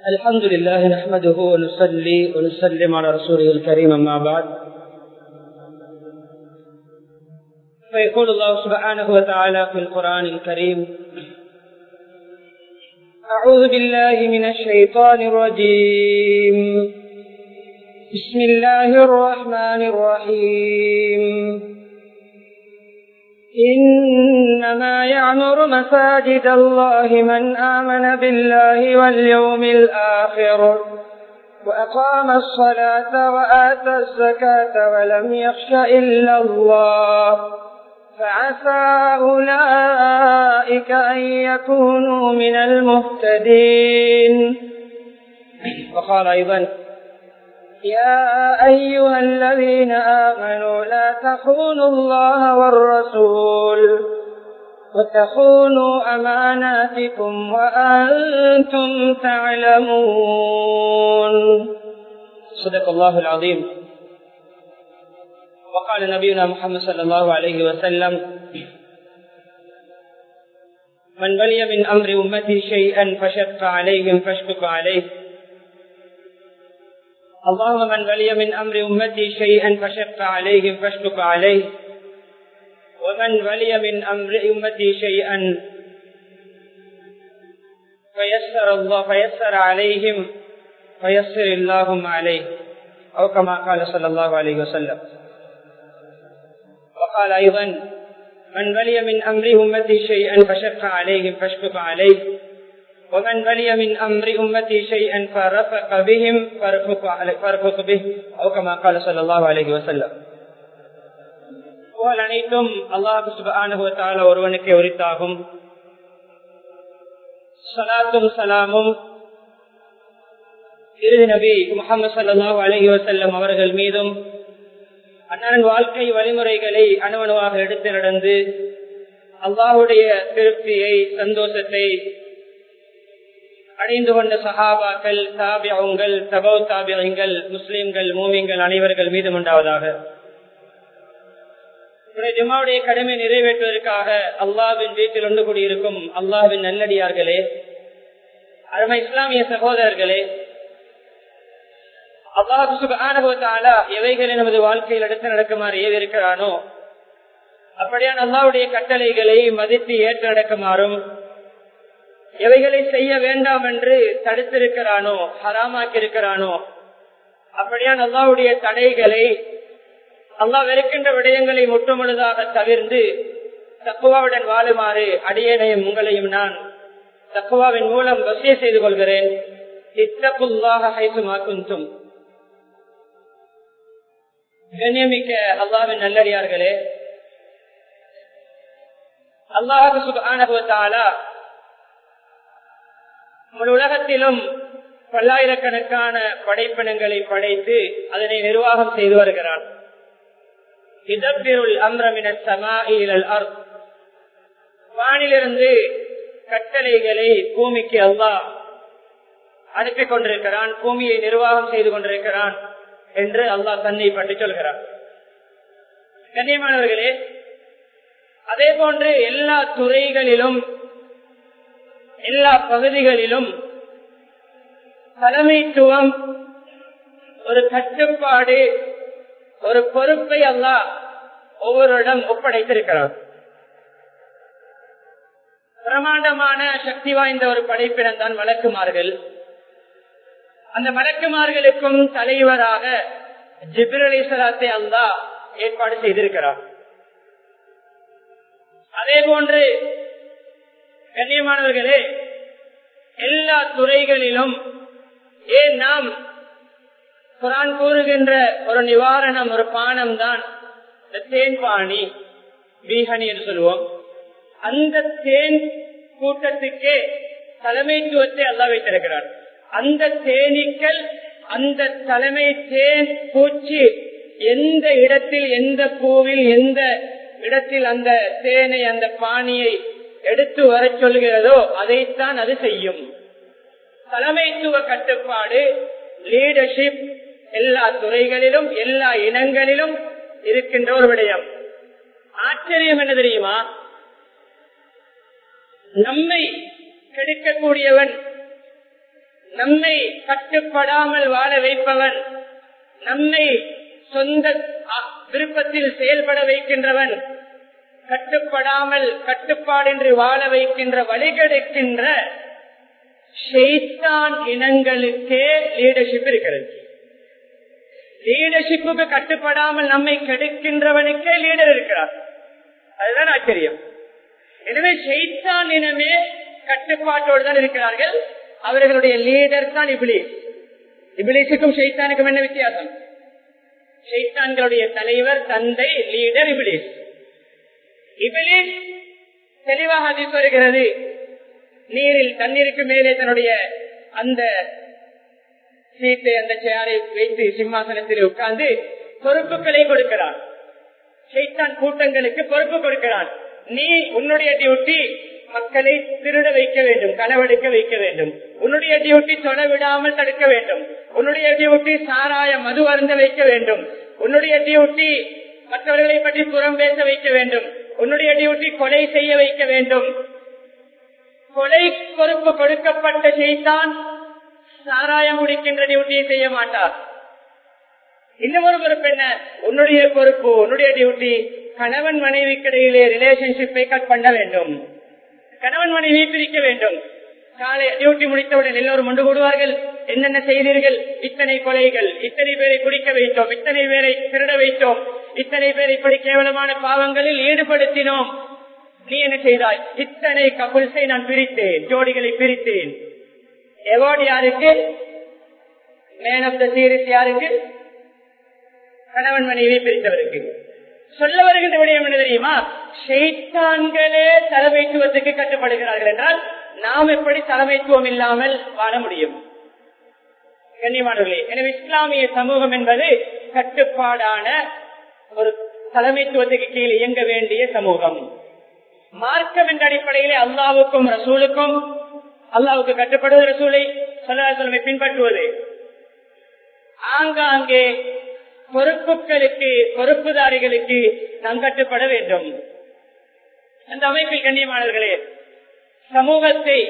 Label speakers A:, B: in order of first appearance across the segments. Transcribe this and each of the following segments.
A: الحمد لله نحمده ونصلي ونسلم على رسوله الكريم أما بعد فيقول الله سبحانه وتعالى في القرآن الكريم أعوذ بالله من الشيطان الرجيم بسم الله الرحمن الرحيم إنما يعمر مساجد الله من آمن بالله واليوم الآخر وأقام الصلاة وآتى الزكاة ولم يخش إلا الله فعسى أولئك أن يكونوا من المهتدين وقال أيضا يا أيها الذين آمنوا لا تخونوا الله والرسول وتخونوا أماناتكم وأنتم تعلمون صدق الله العظيم وقال نبينا محمد صلى الله عليه وسلم من ولي من أمر أمتي شيئا فشق عليهم فاشفق عليه اللهم من ولي من أمر أمتي شيئا فشق عليهم فاشفق عليه ومن ولي من أمر أمتي شيئا فيسر الله فيسر عليهم فيسر اللهم عليه أو كما قال صلى الله عليه وسلم وقال أيضا من ولي من أمر أمتي شيئا فشق عليهم فاشفق عليه ومن ولي من أمر أمتي شيئا فرفق بهم فارفق به أو كما قال صلى الله عليه وسلم புகழ் அனைத்தும் அல்லாஹு சுபானுவத்தால ஒருவனுக்கு உரித்தாகும் சலாத்தும் சலாமும் இறுதி நபி முகமது சல்லாஹூ அலஹி வசல்லம் அவர்கள் மீதும் அண்ணன் வாழ்க்கை வழிமுறைகளை அணுவணுவாக எடுத்து நடந்து அல்லாஹுடைய திருப்தியை சந்தோஷத்தை அடைந்து கொண்ட சஹாபாக்கள் தாபியங்கள் தபோ தாபியங்கள் முஸ்லிம்கள் மூமிங்கள் அனைவர்கள் மீதும் உண்டாவதாக ஜுமாவுடைய கடமை நிறைவேற்றுவதற்காக அல்லாவின் வீட்டில் ஒன்று கூடியிருக்கும் அல்லாவின் நல்லடியார்களே அருமை இஸ்லாமிய சகோதரர்களே அல்லாஹால எவைகளை நமது வாழ்க்கையில் எடுத்து நடக்குமாறு ஏவிருக்கிறானோ அப்படியான அல்லாவுடைய கட்டளைகளை மதித்து ஏற்று நடக்குமாறும் எவைகளை செய்ய வேண்டாம் என்று தடுத்திருக்கிறானோ ஹராமாக்கி இருக்கிறானோ அப்படியான அல்லாவுடைய தடைகளை அல்லா வெறுக்கின்ற விடயங்களை முற்றுமுழுதாக தவிர்ந்து தக்குவாவுடன் வாழுமாறு அடியேனையும் உங்களையும் நான் தக்குவாவின் மூலம் வசிய செய்து கொள்கிறேன் இத்தக்குல்லாக ஹைசுமாக்கும் கண்ணியமிக்க அல்லாவின் நல்லடியார்களே அல்லாஹு சுபானுவத்தாலா முழு உலகத்திலும் பல்லாயிரக்கணக்கான படைப்பினங்களை படைத்து அதனை நிர்வாகம் செய்து வருகிறான் வானிலிருந்து கட்டளைகளை பூமிக்கு அல்லாஹ் அனுப்பி கொண்டிருக்கிறான் பூமியை நிர்வாகம் செய்து கொண்டிருக்கிறான் என்று அல்லாஹ் தன்னை பற்றி சொல்கிறான் கண்ணியமானவர்களே அதே போன்று எல்லா துறைகளிலும் எல்லா பகுதிகளிலும் தலைமைத்துவம் ஒரு கட்டுப்பாடு ஒரு பொறுப்பை அல்லா ஒவ்வொருடம் ஒப்படைத்திருக்கிறார் பிரமாண்டமான சக்தி வாய்ந்த ஒரு படைப்பிடம் தான் வழக்குமார்கள் அந்த வழக்குமார்களுக்கும் தலைவராக ஜிப்ரலிசலாத்தை அல்லா ஏற்பாடு செய்திருக்கிறார் அதே போன்று கண்ணியமானவர்களே எல்லா துறைகளிலும் ஏன் நாம் குரான் கூறுகின்ற ஒரு நிவாரணம் ஒரு பானம் தான் இந்த தேன் பாணி பீஹனி என்று சொல்லுவோம் அந்த தேன் கூட்டத்துக்கே தலைமைத்துவத்தை அல்லா வைத்திருக்கிறார் அந்த தேனீக்கள் அந்த தலைமை தேன் பூச்சி எந்த இடத்தில் எந்த பூவில் எந்த இடத்தில் அந்த தேனை அந்த பாணியை எடுத்து வர சொல்கிறதோ அதைத்தான் அது செய்யும் தலைமைத்துவ கட்டுப்பாடு லீடர்ஷிப் எல்லா துறைகளிலும் எல்லா இனங்களிலும் இருக்கின்ற ஒரு விடயம் ஆச்சரியம் என்ன தெரியுமா நம்மை கெடுக்கக்கூடியவன் நம்மை கட்டுப்படாமல் வாழ வைப்பவன் நம்மை சொந்த விருப்பத்தில் செயல்பட வைக்கின்றவன் கட்டுப்படாமல் கட்டுப்பாடின்றி வாழ வைக்கின்ற வழிகெடுக்கின்ற ஷெய்தான் இனங்களுக்கே லீடர்ஷிப் இருக்கிறது லீடர்ஷிப்புக்கு கட்டுப்படாமல் நம்மை கெடுக்கின்றவனுக்கே லீடர் இருக்கிறார் அதுதான் ஆச்சரியம் எனவே ஷெய்தான் இனமே கட்டுப்பாட்டோடு தான் இருக்கிறார்கள் அவர்களுடைய லீடர் தான் இபிலிஸ் இபிலிஸுக்கும் ஷெய்தானுக்கும் என்ன வித்தியாசம் ஷெய்தான்களுடைய தலைவர் தந்தை லீடர் இபிலிஸ் இபிலிஸ் தெளிவாக அதிர்த்து வருகிறது நீரில் தண்ணீருக்கு மேலே தன்னுடைய அந்த சீட்டை அந்த சேரை வைத்து சிம்மாசனத்தில் உட்கார்ந்து பொறுப்புகளை கொடுக்கிறான் சைத்தான் கூட்டங்களுக்கு பொறுப்பு கொடுக்கிறான் நீ உன்னுடைய டியூட்டி மக்களை திருட வைக்க வேண்டும் களவெடுக்க வைக்க வேண்டும் உன்னுடைய டியூட்டி தொட விடாமல் தடுக்க வேண்டும் உன்னுடைய டியூட்டி சாராய மது அருந்த வைக்க வேண்டும் உன்னுடைய டியூட்டி மற்றவர்களை பற்றி புறம் பேச வைக்க வேண்டும் உன்னுடைய டியூட்டி கொலை செய்ய வைக்க வேண்டும் கொலை பொறுப்பு கொடுக்கப்பட்ட செய்தான் சாராயம் முடிக்கின்ற டியூட்டியை செய்ய மாட்டார் இன்னும் ஒரு பொறுப்பு என்ன உன்னுடைய பொறுப்பு உன்னுடைய டியூட்டி கணவன் மனைவிக்கிடையிலே ரிலேஷன்ஷிப்பை கட் பண்ண வேண்டும் கணவன் மனைவி பிரிக்க வேண்டும் காலை டியூட்டி முடித்தவுடன் எல்லோரும் ஒன்று கூடுவார்கள் என்னென்ன செய்தீர்கள் இத்தனை கொலைகள் இத்தனை பேரை குடிக்க வைத்தோம் இத்தனை பேரை திருட வைத்தோம் இத்தனை பேரை இப்படி கேவலமான பாவங்களில் ஈடுபடுத்தினோம் நீ என்ன செய்தாய் இத்தனை கபுல்ஸை நான் பிரித்தேன் ஜோடிகளை பிரித்தேன் எவார்டு யாருக்கு மேன் ஆஃப் த சீரிஸ் யாருக்கு கணவன் மனைவி பிரித்தவருக்கு சொல்ல வருகின்ற விடயம் என்ன தெரியுமா ஷெய்தான்களே தலைமைத்துவத்துக்கு கட்டுப்படுகிறார்கள் என்றால் நாம் எப்படி தலைமைத்துவம் இல்லாமல் வாழ முடியும் கண்ணியமானவர்களே எனவே இஸ்லாமிய சமூகம் என்பது கட்டுப்பாடான ஒரு தலைமைத்துவத்துக்கு கீழ் இயங்க வேண்டிய சமூகம் மார்க்கம் என்ற அடிப்படையிலே அல்லாவுக்கும் ரசூலுக்கும் அல்லாவுக்கு கட்டுப்படுவது ரசூலை சொல்லை பின்பற்றுவது ஆங்காங்கே பொறுப்புகளுக்கு பொறுப்புதாரிகளுக்கு நாம் கட்டுப்பட வேண்டும் அந்த அமைப்பில் கண்ணியமானவர்களே சமூகத்தை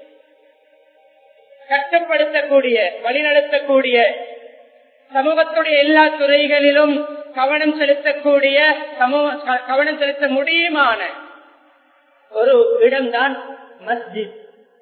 A: கட்டுப்படுத்தக்கூடிய வழிநடத்தக்கூடிய சமூகத்துடைய எல்லா துறைகளிலும் கவனம் செலுத்தக்கூடிய சமூக கவனம் செலுத்த முடியுமான ஒரு இடம்தான் மஸ்ஜித்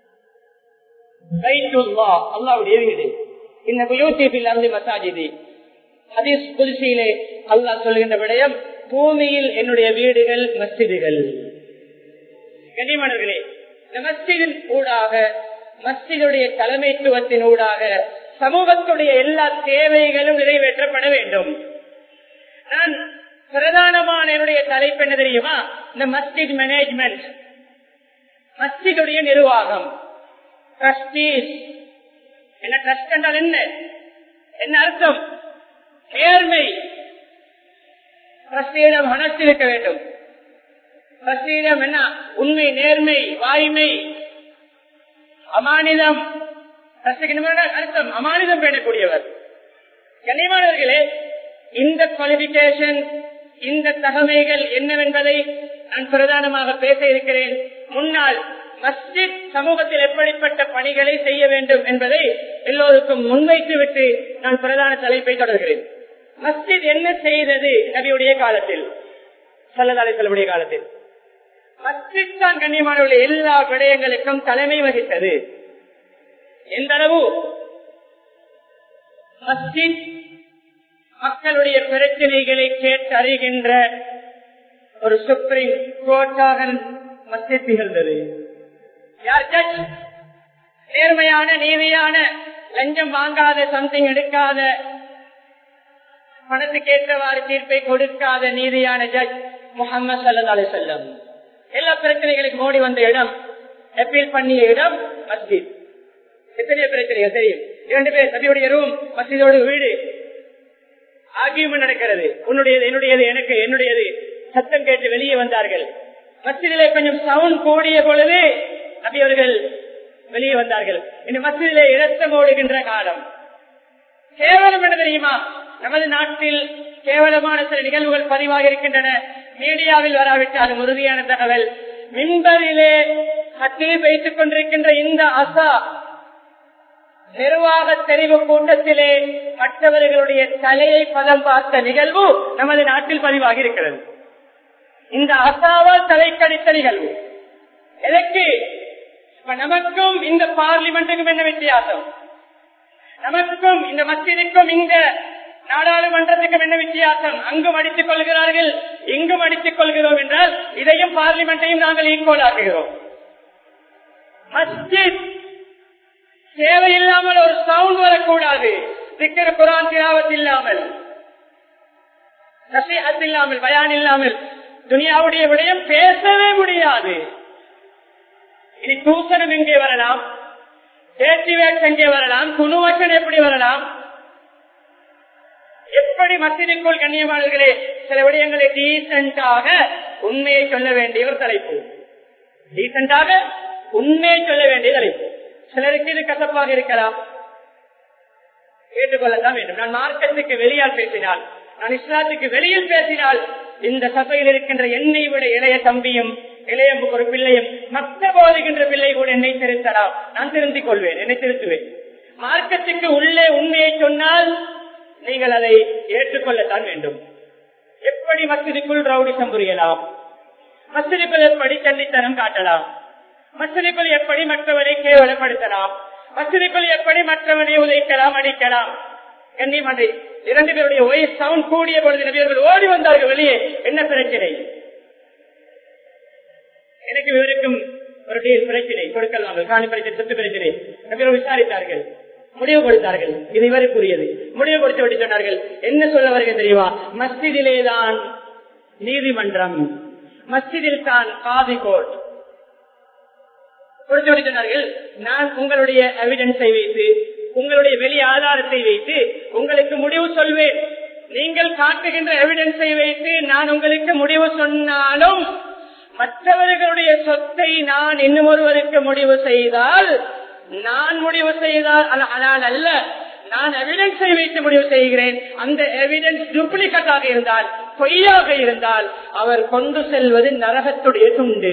A: அல்லாவுடைய வீடு இந்த குயூத்தியில் அருந்து மசாஜிதி ஹதீஸ் புதுசியிலே அல்லாஹ் சொல்கின்ற விடயம் பூமியில் என்னுடைய வீடுகள் மஸ்ஜிதுகள் கண்ணியமானவர்களே இந்த மஸ்ஜிதின் ஊடாக மஸ்ஜிதுடைய தலைமைத்துவத்தின் ஊடாக சமூகத்துடைய எல்லா தேவைகளும் நிறைவேற்றப்பட வேண்டும் நான் பிரதானமான என்னுடைய தலைப்பு என்ன தெரியுமா இந்த மஸ்ஜித் மேனேஜ்மெண்ட் மஸ்ஜிதுடைய நிர்வாகம் ட்ரஸ்டீஸ் என்ன ட்ரஸ்ட் என்றால் என்ன என்ன அர்த்தம் நேர்மை ட்ரஸ்டியிடம் மனசு இருக்க வேண்டும் ட்ரஸ்டியிடம் என்ன உண்மை நேர்மை வாய்மை அமானிதம் அர்த்தம் அமானிதம் பேணக்கூடியவர் கண்ணியமானவர்களே இந்த குவாலிபிகேஷன் இந்த தகமைகள் என்னவென்பதை நான் பிரதானமாக பேச இருக்கிறேன் முன்னால் மஸ்ஜித் சமூகத்தில் எப்படிப்பட்ட பணிகளை செய்ய வேண்டும் என்பதை எல்லோருக்கும் முன்வைத்து விட்டு நான் பிரதான தலைப்பை தொடர்கிறேன் மஸ்ஜித் என்ன செய்தது நபியுடைய காலத்தில் சல்லதாலை செல்லுடைய காலத்தில் மஸ்ஜித் தான் கண்ணியமானவர்கள் எல்லா விடயங்களுக்கும் தலைமை வகித்தது எந்த அளவு மஸ்ஜித் மக்களுடைய பிரச்சனைகளை கேட்டறிகின்ற ஒரு சுப்ரீம் கோர்ட்டாக மஸ்ஜித் திகழ்ந்தது யார் ஜட்ஜ் நேர்மையான நீதியான லஞ்சம் வாங்காத சம்திங் எடுக்காத பணத்துக்கு ஏற்றவாறு தீர்ப்பை கொடுக்காத நீதியான ஜட்ஜ் முகமது சல்லா அலி செல்லம் எல்லா பிரச்சனைகளுக்கும் ஓடி வந்த இடம் அப்பீல் பண்ணிய இடம் மஸ்ஜித் எத்தனையோ பிரச்சனைகள் தெரியும் இரண்டு பேர் நபியுடைய ரூம் மஸ்ஜிதோட வீடு ஆகியமும் நடக்கிறது உன்னுடையது என்னுடையது எனக்கு என்னுடையது சத்தம் கேட்டு வெளியே வந்தார்கள் மஸ்ஜிதிலே கொஞ்சம் சவுண்ட் கூடிய பொழுது நபி அவர்கள் வெளியே வந்தார்கள் இந்த மஸ்ஜிதிலே இரத்தம் ஓடுகின்ற காலம் கேவலம் என்ன தெரியுமா நமது நாட்டில் கேவலமான சில நிகழ்வுகள் பதிவாக இருக்கின்றன மீடியாவில் வராவிட்டாலும் உறுதியான தகவல் மின்பரிலே கட்டில் வைத்துக் கொண்டிருக்கின்ற இந்த அசா நிர்வாக தெரிவு கூட்டத்திலே மற்றவர்களுடைய தலையை பதம் பார்த்த நிகழ்வு நமது நாட்டில் பதிவாகி இருக்கிறது இந்த அசாவால் தலை கடித்த நிகழ்வு எதற்கு இப்ப நமக்கும் இந்த பார்லிமெண்ட்டுக்கும் என்ன வித்தியாசம் நமக்கும் இந்த மத்தியதுக்கும் இந்த நாடாளுமன்றத்துக்கும் என்ன வித்தியாசம் அங்கும் அடித்துக் கொள்கிறார்கள் இங்கும் அடித்துக் கொள்கிறோம் என்றால் இதையும் பார்லிமெண்ட்டையும் நாங்கள் ஈக்குவல் ஆக்குகிறோம் மஸ்ஜித் தேவையில்லாமல் ஒரு சவுண்ட் வரக்கூடாது திக்கிற குரான் திராவத் இல்லாமல் நசீஹத் இல்லாமல் பயான் இல்லாமல் துனியாவுடைய விடயம் பேசவே முடியாது இனி தூசணம் எங்கே வரலாம் பேச்சு வேட்ஸ் எங்கே வரலாம் குணுவச்சன் எப்படி வரலாம் எப்படி மத்தியக்குள் கண்ணியமானவர்களே சில விடயங்களை டீசென்டாக உண்மையை சொல்ல வேண்டிய ஒரு தலைப்பு டீசென்டாக உண்மையை சொல்ல வேண்டிய தலைப்பு சிலருக்கு இது கசப்பாக இருக்கலாம் கேட்டுக்கொள்ளத்தான் வேண்டும் நான் மார்க்கத்துக்கு வெளியால் பேசினால் நான் இஸ்லாத்துக்கு வெளியில் பேசினால் இந்த சபையில் இருக்கின்ற என்னை விட இளைய தம்பியும் இளைய ஒரு பிள்ளையும் மத்த போதுகின்ற பிள்ளை கூட என்னை திருத்தலாம் நான் திருந்திக் கொள்வேன் என்னை திருத்துவேன் மார்க்கத்துக்கு உள்ளே உண்மையை சொன்னால் நீங்கள் அதை ஏற்றுக்கொள்ளத்தான் வேண்டும் எப்படி மசிதிக்குள் ரவுடிசம் புரியலாம் மசிதிக்குள் எப்படி கண்டித்தனம் காட்டலாம் மசிதிக்குள் எப்படி மற்றவரை கேவலப்படுத்தலாம் மசிதிக்குள் எப்படி மற்றவனை உதைக்கலாம் அடிக்கலாம் கண்ணியமன்றி இரண்டு பேருடைய வயசு சவுண்ட் கூடிய பொழுது நபியர்கள் ஓடி வந்தார்கள் வெளியே என்ன பிரச்சனை எனக்கு இவருக்கும் ஒரு டீல் பிரச்சனை கொடுக்கல் வாங்கல் காணி பிரச்சனை சொத்து பிரச்சனை நபியர்கள் விசாரித்தார்கள் முடிவு கொடுத்தார்கள் இது இவருக்குரியது முடிவு கொடுத்து விட்டு சொன்னார்கள் என்ன சொல்ல வருகிறது தெரியுமா மஸ்ஜிதிலே தான் நீதிமன்றம் மஸ்ஜிதில் தான் காதி கோர்ட் கொடுத்து விட்டு சொன்னார்கள் நான் உங்களுடைய எவிடன்ஸை வைத்து உங்களுடைய வெளி ஆதாரத்தை வைத்து உங்களுக்கு முடிவு சொல்வேன் நீங்கள் காட்டுகின்ற எவிடன்ஸை வைத்து நான் உங்களுக்கு முடிவு சொன்னாலும் மற்றவர்களுடைய சொத்தை நான் இன்னும் ஒருவருக்கு முடிவு செய்தால் நான் முடிவு செய்தால் ஆனால் அல்ல நான் எவிடன்ஸை வைத்து முடிவு செய்கிறேன் அந்த எவிடன்ஸ் டூப்ளிகேட்டாக இருந்தால் பொய்யாக இருந்தால் அவர் கொண்டு செல்வது நரகத்துடைய துண்டு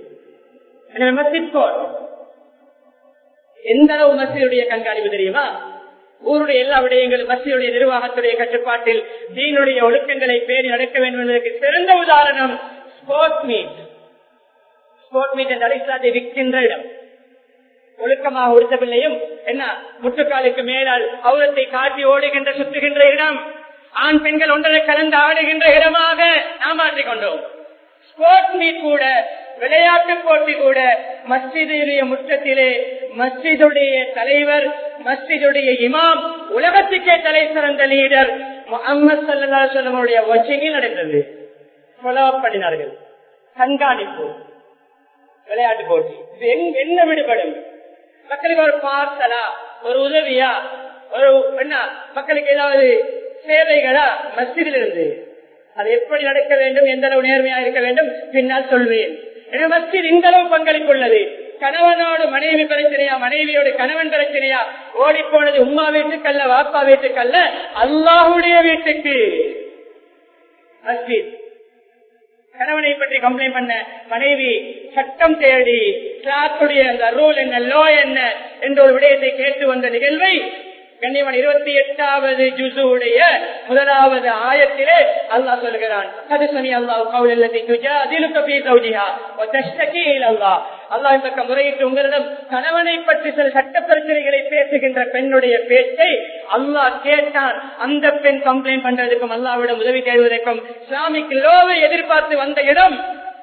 A: எந்த அளவு மசியுடைய கண்காணிப்பு தெரியுமா ஊருடைய எல்லா விடயங்களும் மசியுடைய நிர்வாகத்துடைய கட்டுப்பாட்டில் தீனுடைய ஒழுக்கங்களை பேணி நடக்க வேண்டும் என்பதற்கு சிறந்த உதாரணம் ஸ்போர்ட் மீட் ஸ்போர்ட் மீட் என்ற அடிസ്ഥാத்தை விற்கின்ற இடம் ஒழுக்கமாக உடுத்த பிள்ளையும் என்ன முட்டுக்காலுக்கு மேலால் அவுரத்தை காட்டி ஓடுகின்ற சுற்றுகின்ற இடம் ஆண் பெண்கள் ஒன்றரை கலந்து ஆடுகின்ற இடமாக நாம் மாற்றிக் கொண்டோம் ஸ்போர்ட் மீட் கூட விளையாட்டு போட்டி கூட மஸ்ஜிதுடைய முற்றத்திலே மஸ்ஜிதுடைய தலைவர் மஸ்ஜிதுடைய இமாம் உலகத்துக்கே தலை சிறந்த லீடர் முகமது சல்லாஹனுடைய வச்சியில் நடந்தது ஃபாலோ பண்ணினார்கள் கண்காணிப்பு விளையாட்டு போட்டி என்ன விடுபடும் மக்களுக்கு ஒரு பார்சலா ஒரு உதவியா ஒரு என்ன மக்களுக்கு ஏதாவது சேவைகளா மஸ்ஜிதில் இருந்து அது எப்படி நடக்க வேண்டும் எந்த அளவு நேர்மையா இருக்க வேண்டும் பின்னால் சொல்வேன் எனவே மஸ்ஜித் இந்த அளவு பங்களிப்பு உள்ளது கணவனோடு மனைவி பிரச்சனையா மனைவியோடு கணவன் பிரச்சனையா ஓடி போனது உமா வீட்டுக்கல்ல வாப்பா வீட்டுக்கல்ல அல்லாஹுடைய வீட்டுக்கு மஸ்ஜித் கணவனை பற்றி கம்ப்ளைண்ட் பண்ண மனைவி சட்டம் தேடி கிளாத்துடைய அந்த ரூல் என்ன லோ என்ன என்ற ஒரு விடயத்தை கேட்டு வந்த நிகழ்வை கண்ணியவன் இருபத்தி எட்டாவது ஜுசுடைய முதலாவது ஆயத்திலே அல்லாஹ் சொல்கிறான் கதுசனி அல்லாஹ் கவுலல்லதி துஜாதிலுக ஃபீ ஜௌஜிஹா வ தஷ்தகி இலா அல்லாஹ் அல்லாஹ் இந்த முறையிட்டு உங்களிடம் கணவனை பற்றி சில சட்ட பிரச்சனைகளை பேசுகின்ற பெண்ணுடைய பேச்சை அல்லாஹ் கேட்டான் அந்த பெண் கம்ப்ளைண்ட் பண்றதுக்கும் அல்லாவிடம் உதவி தேடுவதற்கும் இஸ்லாமிக் லோவை எதிர்பார்த்து வந்த இடம்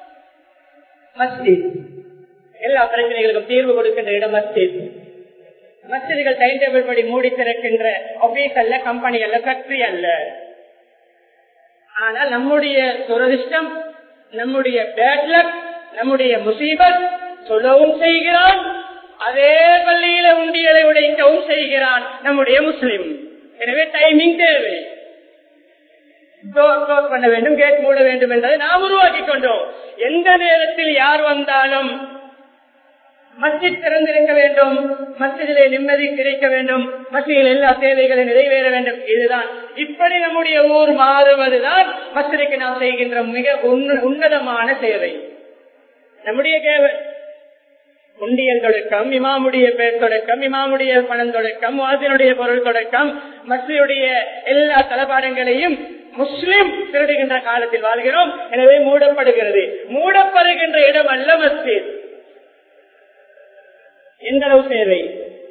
A: மஸ்ஜித் எல்லா பிரச்சனைகளுக்கும் தீர்வு கொடுக்கின்ற இடம் மஸ்ஜித் மசிதிகள் டைம் டேபிள் படி மூடி திறக்கின்ற ஆபீஸ் அல்ல கம்பெனி அல்ல ஃபேக்டரி அல்ல ஆனால் நம்முடைய துரதிருஷ்டம் நம்முடைய பேட்லக் நம்முடைய முசீபத் சொல்லவும் செய்கிறான் அதே பள்ளியில உண்டியலை உடைக்கவும் செய்கிறான் நம்முடைய முஸ்லிம் எனவே டைமிங் தேவை பண்ண வேண்டும் கேட் மூட வேண்டும் என்பதை நாம் உருவாக்கி கொண்டோம் எந்த நேரத்தில் யார் வந்தாலும் மஸ்ஜித் திறந்திருக்க வேண்டும் மஸ்ஜிதிலே நிம்மதி கிடைக்க வேண்டும் மஸ்ஜிதில் எல்லா தேவைகளும் நிறைவேற வேண்டும் இதுதான் இப்படி நம்முடைய ஊர் மாறுவதுதான் மஸ்ஜிதுக்கு நாம் செய்கின்ற மிக உன்னதமான சேவை நம்முடைய உண்டியல் தொடக்கம் இமாமுடைய பெயர் தொடக்கம் இமாமுடைய பணம் தொடக்கம் வாசினுடைய பொருள் தொடக்கம் மசியுடைய எல்லா தளபாடங்களையும் முஸ்லிம் திருடுகின்ற காலத்தில் வாழ்கிறோம் எனவே மூடப்படுகிறது மூடப்படுகின்ற இடம் அல்ல மஸ்ஜித் எந்த அளவு சேவை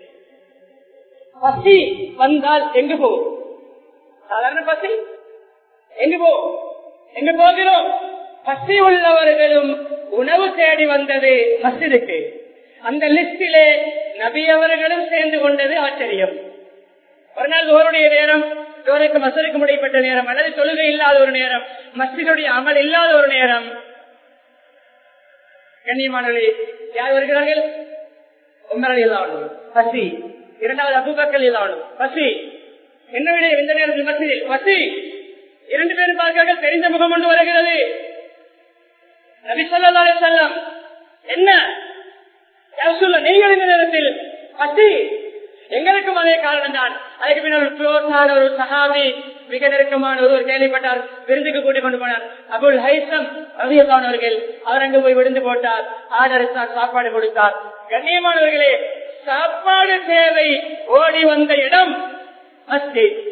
A: பசி வந்தால் எங்கு போ சாதாரண பசி எங்கு போ எங்கு போகிறோம் பசி உள்ளவர்களும் உணவு தேடி வந்தது மசிதுக்கு அந்த லிஸ்டிலே நபி அவர்களும் சேர்ந்து கொண்டது ஆச்சரியம் ஒரு நாள் ஒருடைய நேரம் இவருக்கு மசருக்கு முடிப்பட்ட நேரம் அல்லது தொழுகை இல்லாத ஒரு நேரம் மஸ்ஜிதுடைய அமல் இல்லாத ஒரு நேரம் கண்ணியமானவர்களே யார் வருகிறார்கள் உமரல் இல்லாவணும் பசி இரண்டாவது அபுபக்கல் இல்லாவணும் பசி என்ன விட இந்த நேரத்தில் மசிதில் பசி இரண்டு பேரும் பார்க்கிறார்கள் தெரிந்த முகம் கொண்டு வருகிறது நபி சொல்லா செல்லம் என்ன சொல்ல நீங்கள் இந்த நேரத்தில் பசி எங்களுக்கும் அதே காரணம் தான் அதுக்கு பின்னர் ஒரு சகாவி மிக நெருக்கமான ஒருவர் கேள்விப்பட்டார் விருந்துக்கு கூட்டிக் கொண்டு போனார் அபுல் ஹைசம் ரவியல்லானவர்கள் அவர் அங்கு போய் விருந்து போட்டார் ஆதரித்தார் சாப்பாடு கொடுத்தார் கண்ணியமானவர்களே சாப்பாடு சேவை ஓடி வந்த இடம் மஸ்ஜித்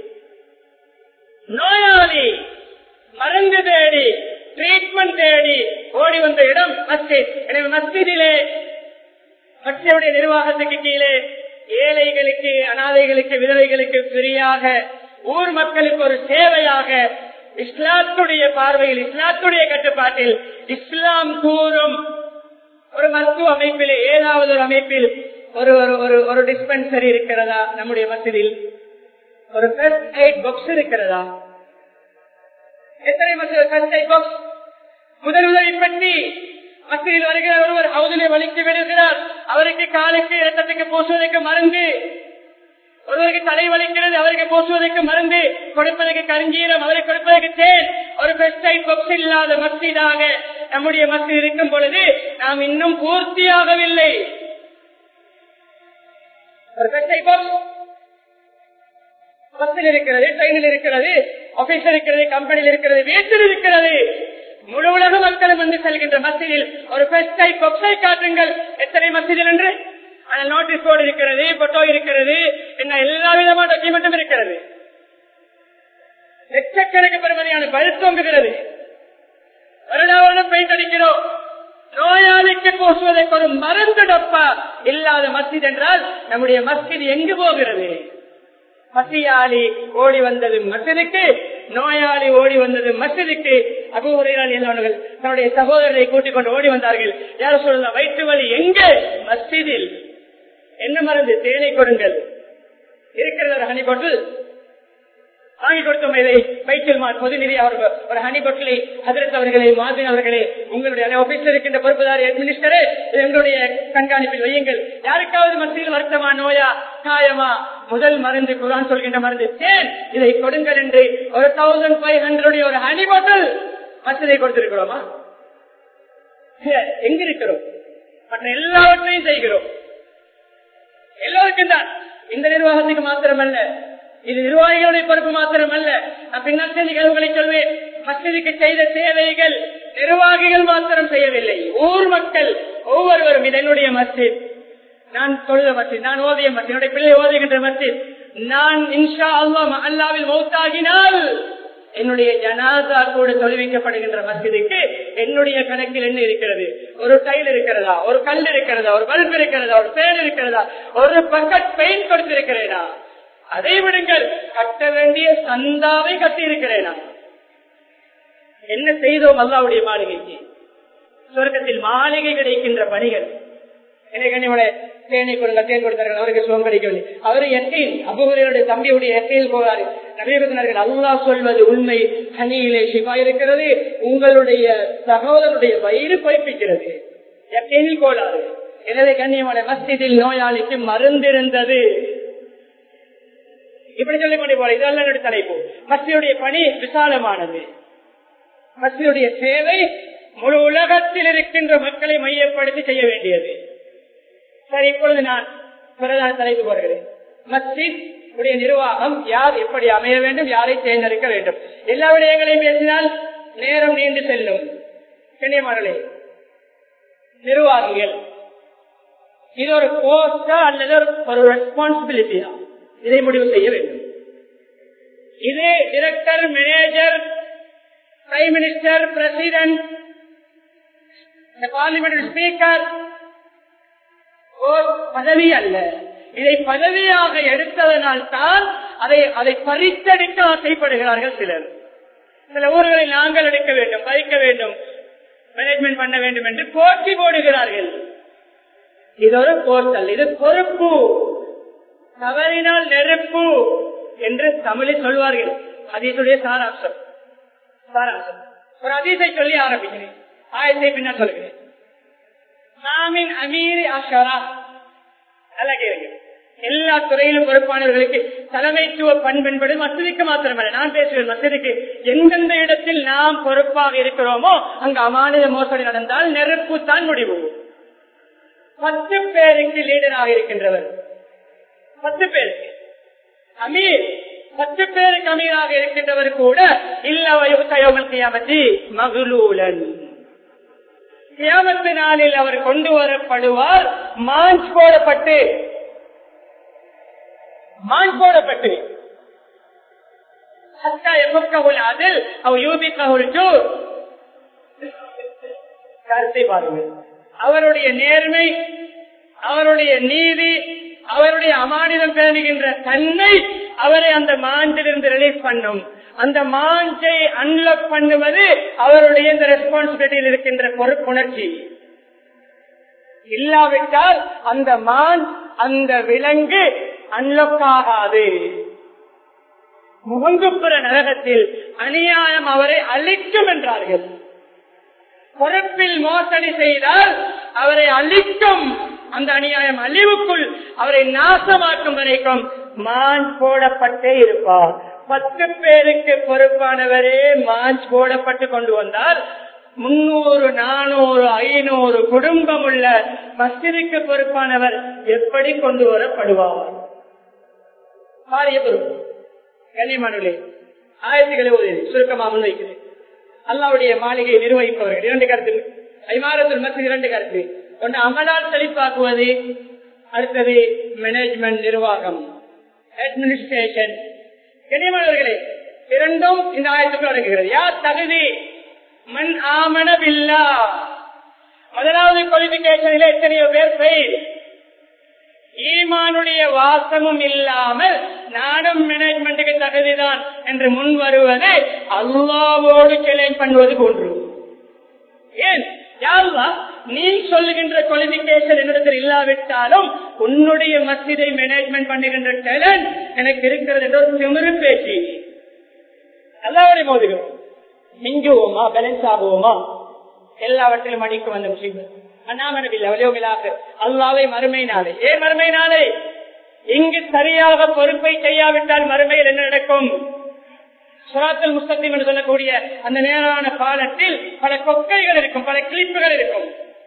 A: நோயாளி மருந்து தேடி ட்ரீட்மெண்ட் தேடி ஓடி வந்த இடம் மஸ்ஜித் எனவே மஸ்ஜிதிலே மற்றவருடைய நிர்வாகத்துக்கு கீழே ஏழைகளுக்கு அனாதைகளுக்கு விதவைகளுக்கு ஃப்ரீயாக ஊர் மக்களுக்கு ஒரு சேவையாக இஸ்லாத்துடைய பார்வையில் இஸ்லாத்துடைய கட்டுப்பாட்டில் இஸ்லாம் கூறும் ஒரு மருத்துவ அமைப்பில் ஏதாவது ஒரு அமைப்பில் ஒரு ஒரு ஒரு டிஸ்பென்சரி இருக்கிறதா நம்முடைய மசிதில் ஒரு ஃபர்ஸ்ட் எய்ட் பாக்ஸ் இருக்கிறதா எத்தனை ஃபர்ஸ்ட் எய்ட் பாக்ஸ் முதல் உதவி பற்றி மத்தியில் வருகிற ஒருவர் ஹவுதிலே வலிக்கு விடுகிறார் அவருக்கு காலுக்கு இரத்தத்துக்கு பூசுவதற்கு மருந்து ஒருவருக்கு தலை வலிக்கிறது அவருக்கு பூசுவதற்கு மருந்து கொடுப்பதற்கு கருஞ்சீரம் அவருக்கு கொடுப்பதற்கு தேன் ஒரு பெஸ்டைட் பாக்ஸ் இல்லாத மஸ்ஜிதாக நம்முடைய மஸ்ஜித் இருக்கும் பொழுது நாம் இன்னும் பூர்த்தியாகவில்லை ஒரு பெஸ்டைட் பாக்ஸ் பஸ்ஸில் இருக்கிறது ட்ரெயினில் இருக்கிறது ஆபீஸில் இருக்கிறது கம்பெனியில் இருக்கிறது வீட்டில் இருக்கிறது முழு உலக மக்களும் வந்து செல்கின்ற மத்தியில் ஒரு பெஸ்டை கொப்சை காட்டுங்கள் எத்தனை மசிதில் என்று ஆனால் நோட்டீஸ் போர்டு இருக்கிறது போட்டோ இருக்கிறது என்ன எல்லா விதமான டாக்குமெண்ட்டும் இருக்கிறது லட்சக்கணக்கு பெருமதியான பல் தொங்குகிறது வருடா வருடம் பெயிண்ட் அடிக்கிறோம் நோயாளிக்கு பூசுவதற்கு ஒரு மருந்து டப்பா இல்லாத மஸ்ஜித் என்றால் நம்முடைய மஸ்ஜித் எங்கு போகிறது பசியாளி ஓடி வந்தது மசிதுக்கு நோயாளி ஓடி வந்தது மசிதுக்கு அபுரையாளி எல்லாவர்கள் தன்னுடைய சகோதரரை கூட்டிக் கொண்டு ஓடி வந்தார்கள் யார் சொல்ல வயிற்று வலி எங்கே மஸ்ஜிதில் என்ன மருந்து தேனை கொடுங்கள் இருக்கிறது ஒரு ஹனி பாட்டில் வாங்கி கொடுத்தோம் இதை வைத்தியல் பொது நிதி அவர்கள் ஒரு ஹனி பாட்டிலை ஹதரத் அவர்களே மாதின் அவர்களே உங்களுடைய ஆபீஸ்ல இருக்கின்ற பொறுப்புதாரி அட்மினிஸ்டரே எங்களுடைய கண்காணிப்பில் வையுங்கள் யாருக்காவது மத்தியில் வருத்தமா நோயா காயமா முதல் மருந்து குரான் சொல்கின்ற மருந்து தேன் இதை கொடுங்கள் என்று ஒரு தௌசண்ட் ஃபைவ் ஹண்ட்ரட் ஒரு ஹனி பாட்டில் மசிதை கொடுத்திருக்கிறோமா எங்க இருக்கிறோம் மற்ற எல்லாவற்றையும் செய்கிறோம் எல்லோருக்கும் தான் இந்த நிர்வாகத்துக்கு மாத்திரமல்ல இது நிர்வாகிகளுடைய பொறுப்பு மாத்திரமல்ல நான் பின்னால் நிகழ்வுகளை சொல்வேன் மசிதிக்கு செய்த சேவைகள் நிர்வாகிகள் மாத்திரம் செய்யவில்லை ஊர் மக்கள் ஒவ்வொருவரும் இது என்னுடைய மஸ்ஜித் நான் தொழுத மஸ்ஜித் நான் ஓதிய மஸ்ஜித் என்னுடைய பிள்ளை ஓதுகின்ற மஸ்ஜித் நான் இன்ஷா அல்லா அல்லாவில் மௌத்தாகினால் என்னுடைய ஜனாதா கூட தொழுவிக்கப்படுகின்ற மஸ்ஜிதுக்கு என்னுடைய கணக்கில் என்ன இருக்கிறது ஒரு டைல் இருக்கிறதா ஒரு கல் இருக்கிறதா ஒரு பல்ப் இருக்கிறதா ஒரு பேன் இருக்கிறதா ஒரு பக்கெட் பெயிண்ட் கொடுத்திருக்கிறேனா அதை விடுங்கள் கட்ட வேண்டிய சந்தாவை கட்டி இருக்கிறேனா என்ன செய்தோம் அல்லாவுடைய மாளிகைக்கு சொர்க்கத்தில் மாளிகை கிடைக்கின்ற பணிகள் தேனை கொடுங்க தேன் கொடுத்தார்கள் அவருக்கு சுகம் கிடைக்கவில்லை அவர் எத்தையில் அபுகுரையுடைய தம்பியுடைய எத்தையில் போவாரு நவீனர்கள் அல்லா சொல்வது உண்மை கனியிலே சிவா இருக்கிறது உங்களுடைய சகோதரருடைய வயிறு பொய்ப்பிக்கிறது எத்தையில் கோளாறு எனவே கண்ணியமான மஸ்ஜிதில் நோயாளிக்கு மருந்திருந்தது இப்படி சொல்லிக் கொண்டே போற இதெல்லாம் என்னுடைய தலைப்பு மஸ்ஜியுடைய பணி விசாலமானது மஸ்ஜியுடைய சேவை முழு உலகத்தில் இருக்கின்ற மக்களை மையப்படுத்தி செய்ய வேண்டியது சரி இப்பொழுது நான் பிரதான தலைப்பு போடுகிறேன் மஸ்ஜித் உடைய நிர்வாகம் யார் எப்படி அமைய வேண்டும் யாரை தேர்ந்தெடுக்க வேண்டும் எல்லா விடயங்களையும் பேசினால் நேரம் நீண்டு செல்லும் கண்ணியமானே நிர்வாகிகள் இது ஒரு போஸ்டா அல்லது ஒரு ஒரு ரெஸ்பான்சிபிலிட்டியா இதை முடிவு செய்ய வேண்டும் இது director manager prime minister president parliament speaker பதவி அல்ல இதை பதவியாக எடுத்ததனால் தான் அதை அதை பறித்தெடுக்க ஆசைப்படுகிறார்கள் சிலர் சில ஊர்களில் நாங்கள் எடுக்க வேண்டும் பறிக்க வேண்டும் மேனேஜ்மெண்ட் பண்ண வேண்டும் என்று போட்டி போடுகிறார்கள் இது ஒரு போர்ட்டல் இது பொறுப்பு தவறினால் நெருப்பு என்று தமிழில் சொல்வார்கள் அதீசுடைய சாராம்சம் சாராம்சம் ஒரு அதீசை சொல்லி ஆரம்பிக்கிறேன் ஆயத்தை பின்னர் சொல்கிறேன் மாமின் அமீரி அஷரா அழகிறீங்க எல்லா துறையிலும் பொறுப்பானவர்களுக்கு தலைமைத்துவ பண்பு என்பது மசதிக்கு மாத்திரமல்ல நான் பேசுவேன் மசதிக்கு எந்தெந்த இடத்தில் நாம் பொறுப்பாக இருக்கிறோமோ அங்கு அமானித மோசடி நடந்தால் நெருப்பு தான் முடிவு பத்து பேருக்கு லீடராக இருக்கின்றவர் பத்து பேருக்கு அமீர் பத்து பேருக்கு அமீராக இருக்கின்றவர் கூட இல்லவத்தி மகளூலன் கியாமத்து நாளில் அவர் கொண்டு வரப்படுவார் மாஞ்ச் போடப்பட்டு மாஞ்ச் போடப்பட்டு அதில் அவர் யூபிக்கவுல் கருத்தை பாருங்கள் அவருடைய நேர்மை அவருடைய நீதி அவருடைய அமானிதம் பேணுகின்ற தன்மை அவரை அந்த மாஞ்சிலிருந்து ரிலீஸ் பண்ணும் அந்த மாஞ்சை அன்லாக் பண்ணுவது அவருடைய இந்த ரெஸ்பான்சிபிலிட்டியில் இருக்கின்ற பொறுப்புணர்ச்சி இல்லாவிட்டால் அந்த மான் அந்த விலங்கு அன்லாக் ஆகாது முகங்குப்புற நரகத்தில் அநியாயம் அவரை அழிக்கும் என்றார்கள் பொறுப்பில் மோசடி செய்தால் அவரை அழிக்கும் அந்த அநியாயம் அழிவுக்குள் அவரை நாசமாக்கும் வரைக்கும் மான் போடப்பட்டே இருப்பார் பத்து பேருக்கு பொறுப்பானவரே மாஞ்ச் போடப்பட்டு கொண்டு வந்தால் முன்னூறு நானூறு ஐநூறு குடும்பம் உள்ள மஸ்ஜிதுக்கு பொறுப்பானவர் எப்படி கொண்டு வரப்படுவார் பாரிய பொறுப்பு கனிமனுலே ஆயிரத்துகளை உதவி சுருக்கமாக முன்வைக்கிறேன் அல்லாவுடைய மாளிகையை நிர்வகிப்பவர்கள் இரண்டு கருத்து ஐமாரத்தில் மத்திய இரண்டு கருத்து ஒன்று அமலால் செழிப்பாக்குவது அடுத்தது மேனேஜ்மெண்ட் நிர்வாகம் அட்மினிஸ்ட்ரேஷன் கனிமனவர்களே இரண்டும் இந்த ஆயத்துக்குள் அடங்குகிறது யார் தகுதி மண் ஆமனவில்லா முதலாவது குவாலிபிகேஷனில் எத்தனையோ பேர் பெயில் ஈமானுடைய வாசமும் இல்லாமல் நானும் மேனேஜ்மெண்ட்டுக்கு தகுதிதான் என்று முன் வருவது அல்லாவோடு சேலஞ்ச் பண்ணுவது போன்று ஏன் யாருவா நீ சொல்லுகின்ற குவாலிபிகேஷன் என்னிடத்தில் இல்லாவிட்டாலும் உன்னுடைய மசிதை மேனேஜ்மெண்ட் பண்ணுகின்ற டேலண்ட் எனக்கு இருக்கிறது என்ற ஒரு திமிரு பேச்சு எல்லாருடைய மோதுகிறோம் மிஞ்சுவோமா பேலன்ஸ் ஆகுவோமா எல்லாவற்றிலும் அடிக்கு வந்த முஸ்லீம்கள் அண்ணாமனவில்லை வலியோமிலாக அல்லாவை மறுமை நாளை ஏன் மறுமை நாளை இங்கு சரியாக பொறுப்பை செய்யாவிட்டால் மறுமையில் என்ன நடக்கும் சுராத்தல் முஸ்தீம் என்று சொல்லக்கூடிய அந்த நேரான பாலத்தில் பல கொக்கைகள் இருக்கும் பல கிளிப்புகள் இருக்கும்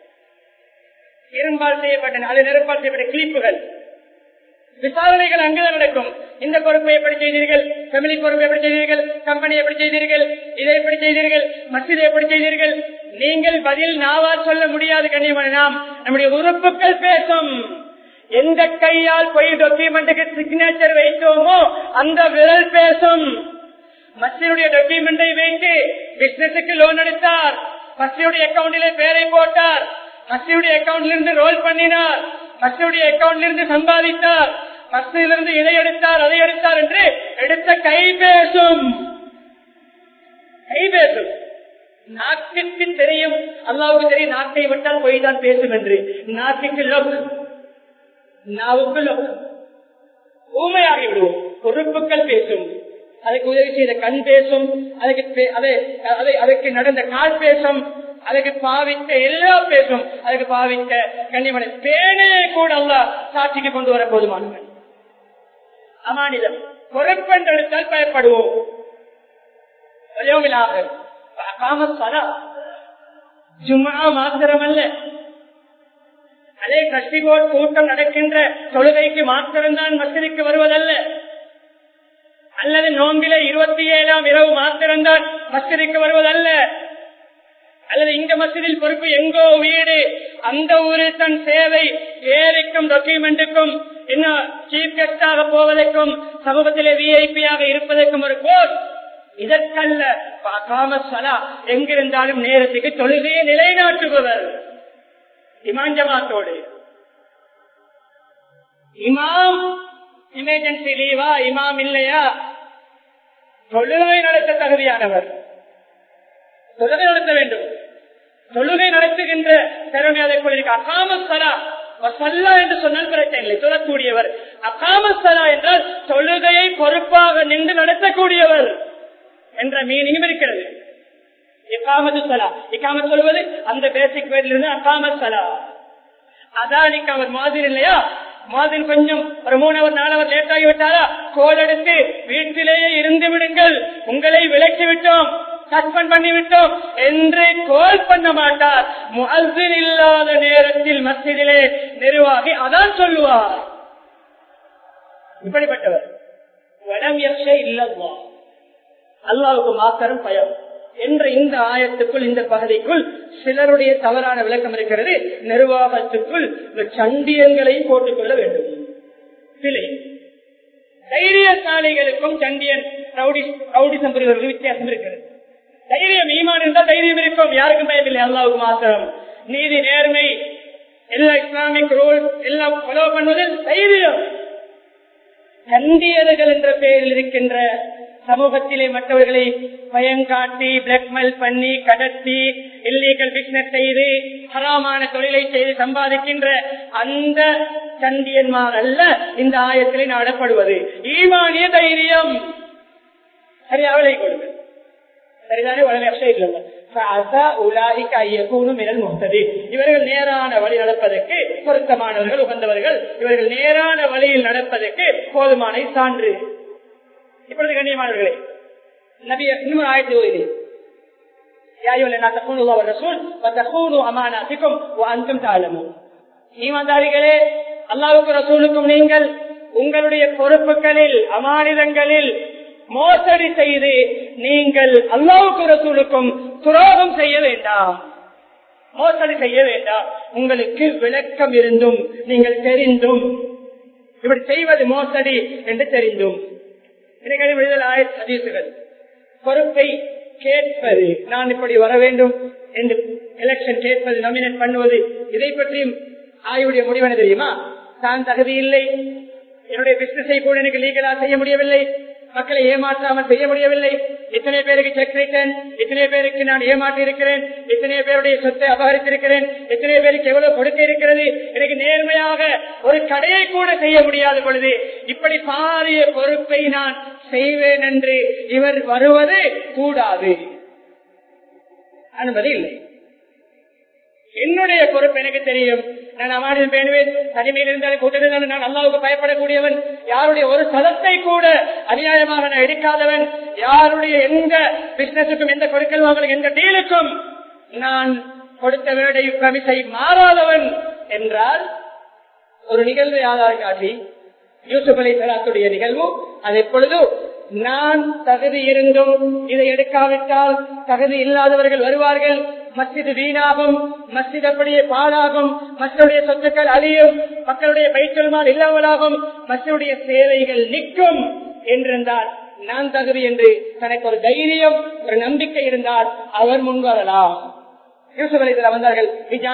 A: இரும்பால் செய்யப்பட்ட அது நெருப்பால் செய்யப்பட்ட கிளிப்புகள் விசாரணைகள் அங்குதான் நடக்கும் இந்த பொறுப்பை எப்படி செய்தீர்கள் ஃபேமிலி பொறுப்பை எப்படி செய்தீர்கள் கம்பெனி எப்படி செய்தீர்கள் இதை எப்படி செய்தீர்கள் மசிதை எப்படி செய்தீர்கள் நீங்கள் பதில் நாவால் சொல்ல முடியாது கண்ணியமான நாம் நம்முடைய உறுப்புகள் பேசும் எந்த கையால் போய் டாக்குமெண்ட்டுக்கு சிக்னேச்சர் வைத்தோமோ அந்த விரல் பேசும் மசினுடைய டாக்குமெண்டை வைத்து பிசினஸுக்கு லோன் எடுத்தார் மசியுடைய அக்கௌண்டிலே பேரை போட்டார் மசியுடைய அக்கௌண்ட்ல இருந்து ரோல் பண்ணினார் மசியுடைய அக்கௌண்ட்ல இருந்து சம்பாதித்தார் மசிலிருந்து இதை எடுத்தார் அதை எடுத்தார் என்று எடுத்த கை பேசும் கை பேசும் நாட்டுக்கு தெரியும் அல்லாவுக்கு தெரியும் நாட்டை விட்டால் போய் தான் பேசும் என்று நாட்டுக்கு லோக் நாவுக்கு லோக் ஊமையாகி விடுவோம் பொறுப்புகள் பேசும் அதுக்கு உதவி செய்த கண் பேசும் அதுக்கு அதை அதுக்கு நடந்த கால் பேசும் அதுக்கு பாவித்த எல்லாம் பேசும் அதுக்கு பாவித்த கண்ணிமனை பேனையை கூட அல்ல சாட்சிக்கு கொண்டு வர போதுமானவன் அமானிதம் பொறுப்பென்றெடுத்தால் பயப்படுவோம் ஜும்மா மாத்திரமல்ல அதே கஷ்டிபோட் கூட்டம் நடக்கின்ற தொழுகைக்கு மாத்திரம்தான் மசிதிக்கு வருவதல்ல அல்லது நோம்பில இருபத்தி ஏழாம் இரவு மாத்திரம்தான் மஸ்ஜிதுக்கு வருவதல்ல அல்லது இந்த மசிதில் பொறுப்பு எங்கோ வீடு அந்த ஊரில் தன் சேவை வேலைக்கும் டாக்குமெண்ட்டுக்கும் என்ன சீஃப் கெஸ்டாக போவதற்கும் சமூகத்திலே விஐபியாக இருப்பதற்கும் ஒரு கோர்ஸ் இதற்கல்ல காமசலா எங்கிருந்தாலும் நேரத்துக்கு தொழுகையை நிலைநாட்டுபவர் இமாஞ்சமாத்தோடு இமாம் எமர்ஜென்சி லீவா இமாம் இல்லையா தொழுகை நடத்த தகுதியானவர் தொழுகை நடத்த வேண்டும் தொழுகை நடத்துகின்ற திறமை அதற்குள் இருக்கு அகாமசலா வசல்லா என்று சொன்னால் பிரச்சனை இல்லை சொல்லக்கூடியவர் அகாமசலா என்றால் தொழுகையை பொறுப்பாக நின்று நடத்தக்கூடியவர் என்ற மீனிங்கும் இருக்கிறது இக்காமது சலா இக்காமத் சொல்வது அந்த பேசிக் பேரிலிருந்து அக்காமத் சலா அதான் அவர் மாதிரி இல்லையா மாதிரி கொஞ்சம் ஒரு மூணவர் நாலவர் லேட் ஆகிவிட்டாரா கோல் எடுத்து வீட்டிலேயே இருந்து விடுங்கள் உங்களை விலக்கி விட்டோம் சஸ்பெண்ட் பண்ணி விட்டோம் என்று கோல் பண்ண மாட்டார் முகசில் இல்லாத நேரத்தில் மசிதிலே நிர்வாகி அதான் சொல்லுவார் இப்படிப்பட்டவர் வடம் இல்லவா அல்லாவுக்கு மாத்திரம் பயம் என்ற இந்த ஆயத்துக்குள் இந்த பகுதிக்குள் சிலருடைய தவறான விளக்கம் இருக்கிறது நிர்வாகத்துக்குள் இந்த சண்டியங்களை போட்டுக் கொள்ள வேண்டும் சிலை தைரியசாலிகளுக்கும் சண்டியன் ரவுடிசம் புரிவர்களுக்கும் வித்தியாசம் இருக்கிறது தைரியம் ஈமான் இருந்தால் தைரியம் இருக்கும் யாருக்கும் பயமில்லை அல்லாவுக்கு மாத்திரம் நீதி நேர்மை எல்லா இஸ்லாமிக் ரூல் எல்லாம் ஃபாலோ பண்ணுவதில் தைரியம் சண்டியர்கள் என்ற பெயரில் இருக்கின்ற சமூகத்திலே மற்றவர்களை பயங்காட்டி பிளாக்மெயில் பண்ணி கடத்தி இல்லீகல் பிசினஸ் செய்து ஹராமான தொழிலை செய்து சம்பாதிக்கின்ற அந்த சண்டியன்மார் அல்ல இந்த ஆயத்திலே நாடப்படுவது ஈமானிய தைரியம் சரி அவளை கொடுங்க சரிதானே வளர்ச்சி இவர்கள் நேரான வழி நடப்பதற்கு பொருத்தமானவர்கள் உகந்தவர்கள் இவர்கள் நேரான வழியில் நடப்பதற்கு போதுமான சான்று இப்பொழுது கண்ணியமானவர்களே நபிய இன்னொரு ஆயத்தை ஓய்வு ஈமான்தாரிகளே அல்லாவுக்கு ரசூலுக்கும் நீங்கள் உங்களுடைய பொறுப்புகளில் அமானிதங்களில் மோசடி செய்து நீங்கள் அல்லாவுக்கு ரசூலுக்கும் துரோகம் செய்ய வேண்டாம் மோசடி செய்ய வேண்டாம் உங்களுக்கு விளக்கம் இருந்தும் நீங்கள் தெரிந்தும் இப்படி செய்வது மோசடி என்று தெரிந்தும் விடுதல் ஆயத்தீசுகள் பொறுப்பை கேட்பது நான் இப்படி வர வேண்டும் என்று எலெக்ஷன் கேட்பது நாமினேட் பண்ணுவது இதை பற்றியும் ஆய்வுடைய முடிவென தெரியுமா தான் தகுதி இல்லை என்னுடைய பிசினஸை கூட எனக்கு லீகலா செய்ய முடியவில்லை மக்களை ஏமாற்றாமல் செய்ய முடியவில்லை இத்தனை பேருக்கு செக் ரிட்டர்ன் இத்தனை பேருக்கு நான் ஏமாற்றி இருக்கிறேன் இத்தனை பேருடைய சொத்தை அபகரித்திருக்கிறேன் இத்தனை பேருக்கு எவ்வளவு கொடுக்க இருக்கிறது எனக்கு நேர்மையாக ஒரு கடையை கூட செய்ய முடியாத பொழுது இப்படி பாரிய பொறுப்பை நான் செய்வேன் என்று இவர் வருவது கூடாது அனுமதி இல்லை என்னுடைய பொறுப்பு எனக்கு தெரியும் நான் அமானில் பேணுவேன் தனிமையில் இருந்தாலும் கூட்டத்தில் நான் அல்லாவுக்கு பயப்படக்கூடியவன் யாருடைய ஒரு சதத்தை கூட அநியாயமாக நான் எடுக்காதவன் யாருடைய எந்த பிசினஸுக்கும் எந்த கொடுக்கல் வாங்கலும் எந்த டீலுக்கும் நான் கொடுத்த வேடை பிரமிசை மாறாதவன் என்றால் ஒரு நிகழ்வை ஆதாரம் காட்டி யூசுப் அலி சலாத்துடைய நிகழ்வு அது எப்பொழுது நான் தகுதி இருந்தும் இதை எடுக்காவிட்டால் தகுதி இல்லாதவர்கள் வருவார்கள் மஸ்ஜிது வீணாகும் மஸ்ஜித் அப்படியே பாழாகும் மக்களுடைய சொத்துக்கள் அழியும் மக்களுடைய பயிற்சல்மால் இல்லாமலாகும் மக்களுடைய சேவைகள் நிற்கும் என்றிருந்தால் நான் தகுதி என்று தனக்கு ஒரு தைரியம் ஒரு நம்பிக்கை இருந்தால் அவர் முன்வரலாம் வந்தார்கள்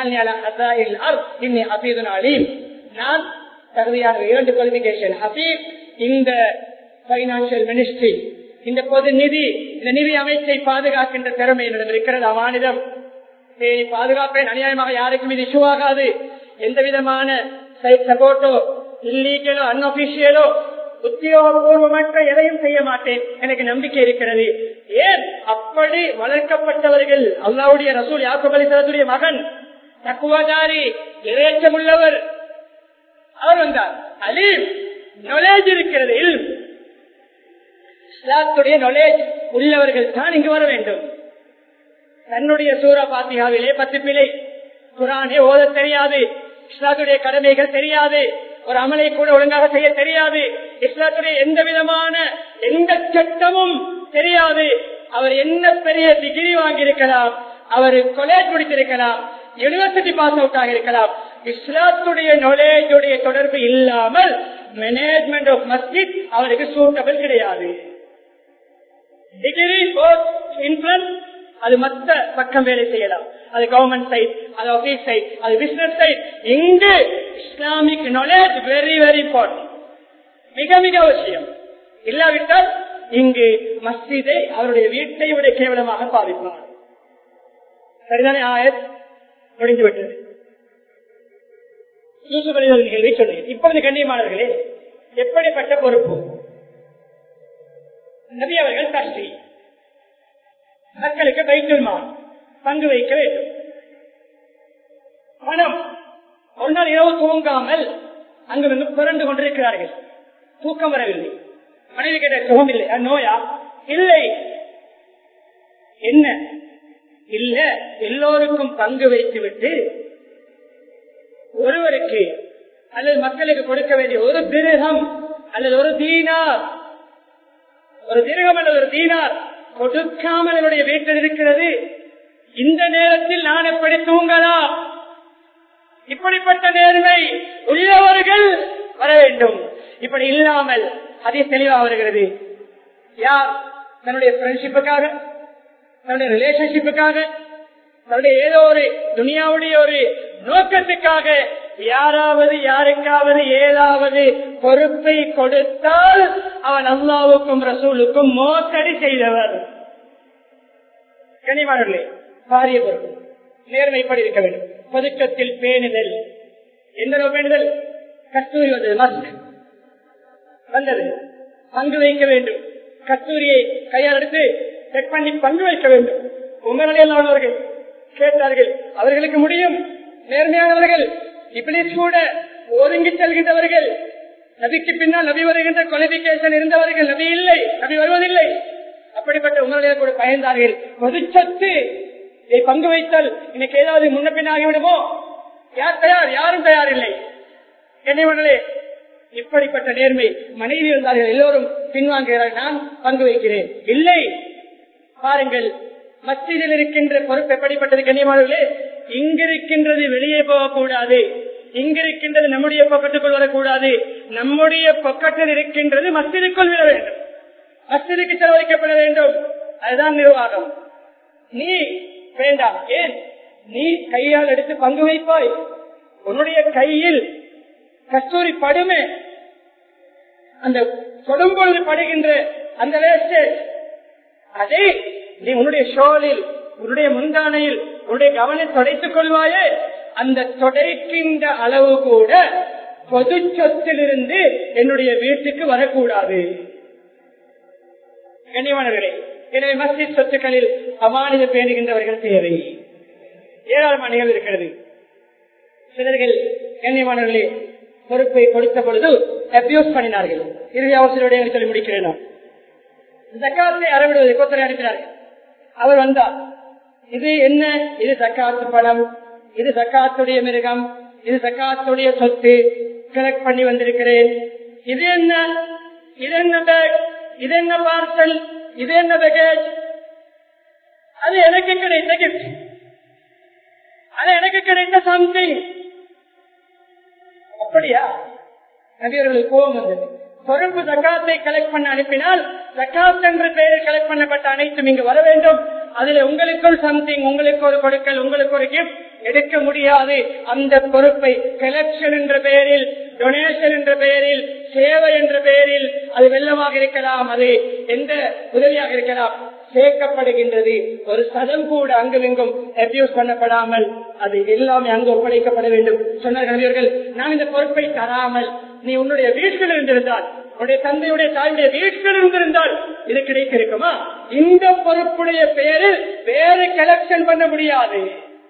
A: நான் தகுதியான இரண்டு குவாலிபிகேஷன் ஹபீப் இந்த பைனான்சியல் மினிஸ்ட்ரி இந்த பொது நிதி இந்த நிதி அமைச்சை பாதுகாக்கின்ற திறமை என்னிடம் இருக்கிறது அவ்வானிடம் பாதுகாப்பேன் அநியாயமாக யாருக்கும் இது இஷ்யூ ஆகாது எந்த விதமான சப்போர்ட்டோ இல்லீகலோ அன்அபிஷியலோ உத்தியோகபூர்வமற்ற எதையும் செய்ய மாட்டேன் எனக்கு நம்பிக்கை இருக்கிறது ஏன் அப்படி வளர்க்கப்பட்டவர்கள் அல்லாவுடைய ரசூல் யாக்கப் அலிசலத்துடைய மகன் தக்குவதாரி இறையச்சம் உள்ளவர் அவர் வந்தார் அலீம் நாலேஜ் இருக்கிறது இஸ்லாத்துடைய நாலேஜ் உள்ளவர்கள் தான் இங்கு வர வேண்டும் தன்னுடைய சூரா பாத்தியாவிலே பத்து பிழை குரானே ஓத தெரியாது இஸ்லாத்துடைய கடமைகள் தெரியாது ஒரு அமலை கூட ஒழுங்காக செய்ய தெரியாது இஸ்லாத்துடைய எந்த விதமான எந்த சட்டமும் தெரியாது அவர் என்ன பெரிய டிகிரி வாங்கியிருக்கலாம்
B: அவர் காலேஜ் முடித்திருக்கலாம் யூனிவர்சிட்டி பாஸ் அவுட் ஆகியிருக்கலாம் இஸ்லாத்துடைய நாலேஜுடைய தொடர்பு இல்லாமல் மேனேஜ்மெண்ட் ஆஃப் மஸ்ஜித் அவருக்கு சூட்டபிள் கிடையாது டிகிரி இன்ஃபுளுன்ஸ் அது மத்த பக்கம் வேலை செய்யலாம் அது கவர்மெண்ட் சைட் அது ஆபீஸ் சைட் அது பிசினஸ் சைட் இங்கு Islamic knowledge very very important மிக மிக அவசியம் இல்லாவிட்டால் இங்கு மஸ்ஜிதை அவருடைய வீட்டை விட கேவலமாக பாதிப்பார் சரிதானே ஆயத் முடிந்துவிட்டது யூசுப் அலி அவர்கள் கேள்வி சொன்னேன் இப்பொழுது கண்ணியமானவர்களே எப்படிப்பட்ட பொறுப்பு நபி அவர்கள் கஷ்டி மக்களுக்கு வைத்துமான் பங்கு வைக்க வேண்டும் பணம் ஒரு நாள் இரவு தூங்காமல் அங்கு வந்து புரண்டு கொண்டிருக்கிறார்கள் தூக்கம் வரவில்லை மனைவி கேட்ட சுகம் இல்லை அது நோயா இல்லை என்ன இல்ல எல்லோருக்கும் பங்கு வைத்து விட்டு ஒருவருக்கு அல்லது மக்களுக்கு கொடுக்க வேண்டிய ஒரு திருகம் அல்லது ஒரு தீனார் ஒரு திருகம் அல்லது ஒரு தீனார் கொடுக்காமல் என்னுடைய வீட்டில் இருக்கிறது இந்த நேரத்தில் நான் எப்படி தூங்கலாம் இப்படிப்பட்ட நேர்மை உள்ளவர்கள் வர வேண்டும் இப்படி இல்லாமல் அதே தெளிவாக வருகிறது யார் தன்னுடைய ஃப்ரெண்ட்ஷிப்புக்காக தன்னுடைய ரிலேஷன்ஷிப்புக்காக தன்னுடைய ஏதோ ஒரு துனியாவுடைய ஒரு நோக்கத்துக்காக யாராவது யாருக்காவது ஏதாவது பொறுப்பை கொடுத்தால் அவன் அல்லாவுக்கும் ரசூலுக்கும் மோசடி செய்தவர் கனிமானே பாரிய பொறுப்பு நேர்மைப்படி இருக்க வேண்டும் பதுக்கத்தில் பேணுதல் எந்த அளவு பேணுதல் கஸ்தூரி வந்தது மஸ்க் வந்தது பங்கு வைக்க வேண்டும் கஸ்தூரியை கையால் எடுத்து செக் பண்ணி பங்கு வைக்க வேண்டும் உமரலையல்லானவர்கள் கேட்டார்கள் அவர்களுக்கு முடியும் நேர்மையானவர்கள் இப்படி கூட ஒதுங்கி செல்கின்றவர்கள் நபிக்கு பின்னால் நபி வருகின்ற குவாலிபிகேஷன் இருந்தவர்கள் நபி இல்லை நபி வருவதில்லை அப்படிப்பட்ட உமரலையை கூட பயந்தார்கள் பொதுச்சத்து இதை பங்கு வைத்தால் இன்னைக்கு ஏதாவது முன்ன பின் ஆகிவிடுமோ யார் தயார் யாரும் தயார் இல்லை என்னவர்களே இப்படிப்பட்ட நேர்மை மனைவி இருந்தார்கள் எல்லோரும் பின்வாங்குகிறார்கள் நான் பங்கு வைக்கிறேன் இல்லை பாருங்கள் மத்தியில் இருக்கின்ற பொறுப்பு எப்படிப்பட்டது கண்ணியமானவர்களே இங்கிருக்கின்றது வெளியே போகக்கூடாது இங்கிருக்கின்றது நம்முடைய பக்கத்துக்குள் வரக்கூடாது நம்முடைய பக்கத்தில் இருக்கின்றது மஸ்திற்குள் விட வேண்டும் மஸ்திற்கு செலவழிக்கப்பட வேண்டும் அதுதான் நிர்வாகம் நீ வேண்டாம் ஏன் நீ கையால் எடுத்து பங்கு வைப்பாய் உன்னுடைய கையில் கஸ்தூரி படுமே அந்த தொடும்பொழுது படுகின்ற அந்த வேஸ்டேஜ் அதை நீ உன்னுடைய ஷோலில் உன்னுடைய முந்தானையில் உன்னுடைய கவனம் தொடைத்துக் கொள்வாயே அந்த தொடைக்கின்ற அளவு கூட பொது சொத்திலிருந்து என்னுடைய வீட்டுக்கு வரக்கூடாது கண்ணியமானவர்களே எனவே மஸ்ஜித் சொத்துக்களில் அமானித பேணுகின்றவர்கள் தேவை ஏராளமான நிகழ்வு இருக்கிறது சிலர்கள் கண்ணியமானவர்களே பொறுப்பை கொடுத்த பொழுது அபியூஸ் பண்ணினார்கள் இறுதி அவசர சொல்லி முடிக்கிறேன் நான் ஜக்காத்தை அறவிடுவதை கொத்தரை அனுப்பினார்கள் அவர் வந்தார் இது என்ன இது சக்காத்து பணம் இது சக்காத்துடைய மிருகம் இது சக்காத்துடைய சொத்து கலெக்ட் பண்ணி வந்திருக்கிறேன் இது என்ன இது என்ன பேக் இது என்ன பார்சல் இது என்ன பேக்கேஜ் அது எனக்கு கிடைத்த கிஃப்ட் அது எனக்கு கிடைத்த சம்திங் அப்படியா நபியர்களுக்கு கோபம் வந்தது பொறுப்பு ஜக்காத்தை கலெக்ட் பண்ண அனுப்பினால் ஜக்காத் என்ற பெயரில் கலெக்ட் பண்ணப்பட்ட அனைத்தும் இங்கு வர வேண்டும் அதுல உங்களுக்குள் சம்திங் உங்களுக்கு ஒரு கொடுக்கல் உங்களுக்கு ஒரு கிஃப்ட் எடுக்க முடியாது அந்த பொறுப்பை கலெக்ஷன் என்ற பெயரில் டொனேஷன் என்ற பெயரில் சேவை என்ற பெயரில் அது வெள்ளமாக இருக்கலாம் அது எந்த உதவியாக இருக்கலாம் சேர்க்கப்படுகின்றது ஒரு சதம் கூட அங்குமிங்கும் அபியூஸ் பண்ணப்படாமல் அது எல்லாமே அங்கு ஒப்படைக்கப்பட வேண்டும் சொன்னார்கள் நான் இந்த பொறுப்பை தராமல் நீ உன்னுடைய வீட்டில் இருந்திருந்தால் உன்னுடைய தந்தையுடைய தாயுடைய வீட்டில் இருந்திருந்தால் இது கிடைக்க இருக்குமா இந்த பொறுப்புடைய பெயரில் வேறு கலெக்ஷன் பண்ண முடியாது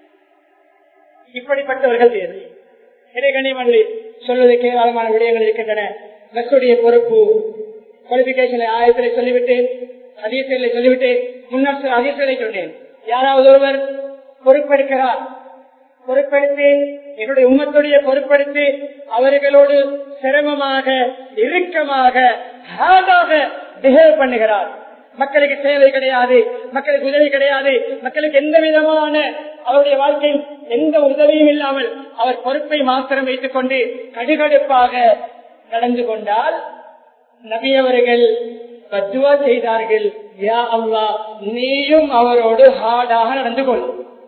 B: இப்படிப்பட்டவர்கள் தேவை இடைக்கணிமன்றி சொல்வதற்கு ஏராளமான விடயங்கள் இருக்கின்றன பஸ்ஸுடைய பொறுப்பு குவாலிபிகேஷன் ஆயிரத்திலே சொல்லிவிட்டேன் அதிகத்திலே சொல்லிவிட்டேன் முன்னர் அதிகத்திலே சொன்னேன் யாராவது ஒருவர் பொறுப்பெடுக்கிறார் பொறுப்பெடுத்து என்னுடைய உம்மத்துடைய பொறுப்பெடுத்து அவர்களோடு சிரமமாக இறுக்கமாக ஹார்டாக பிஹேவ் பண்ணுகிறார் மக்களுக்கு சேவை கிடையாது மக்களுக்கு உதவி கிடையாது மக்களுக்கு எந்த விதமான அவருடைய வாழ்க்கையில் எந்த உதவியும் இல்லாமல் அவர் பொறுப்பை மாத்திரம் வைத்துக் கொண்டு கடுகடுப்பாக நடந்து கொண்டால் நபி அவர்கள் பத்துவா செய்தார்கள் யா அல்லா நீயும் அவரோடு ஹார்டாக நடந்து கொள்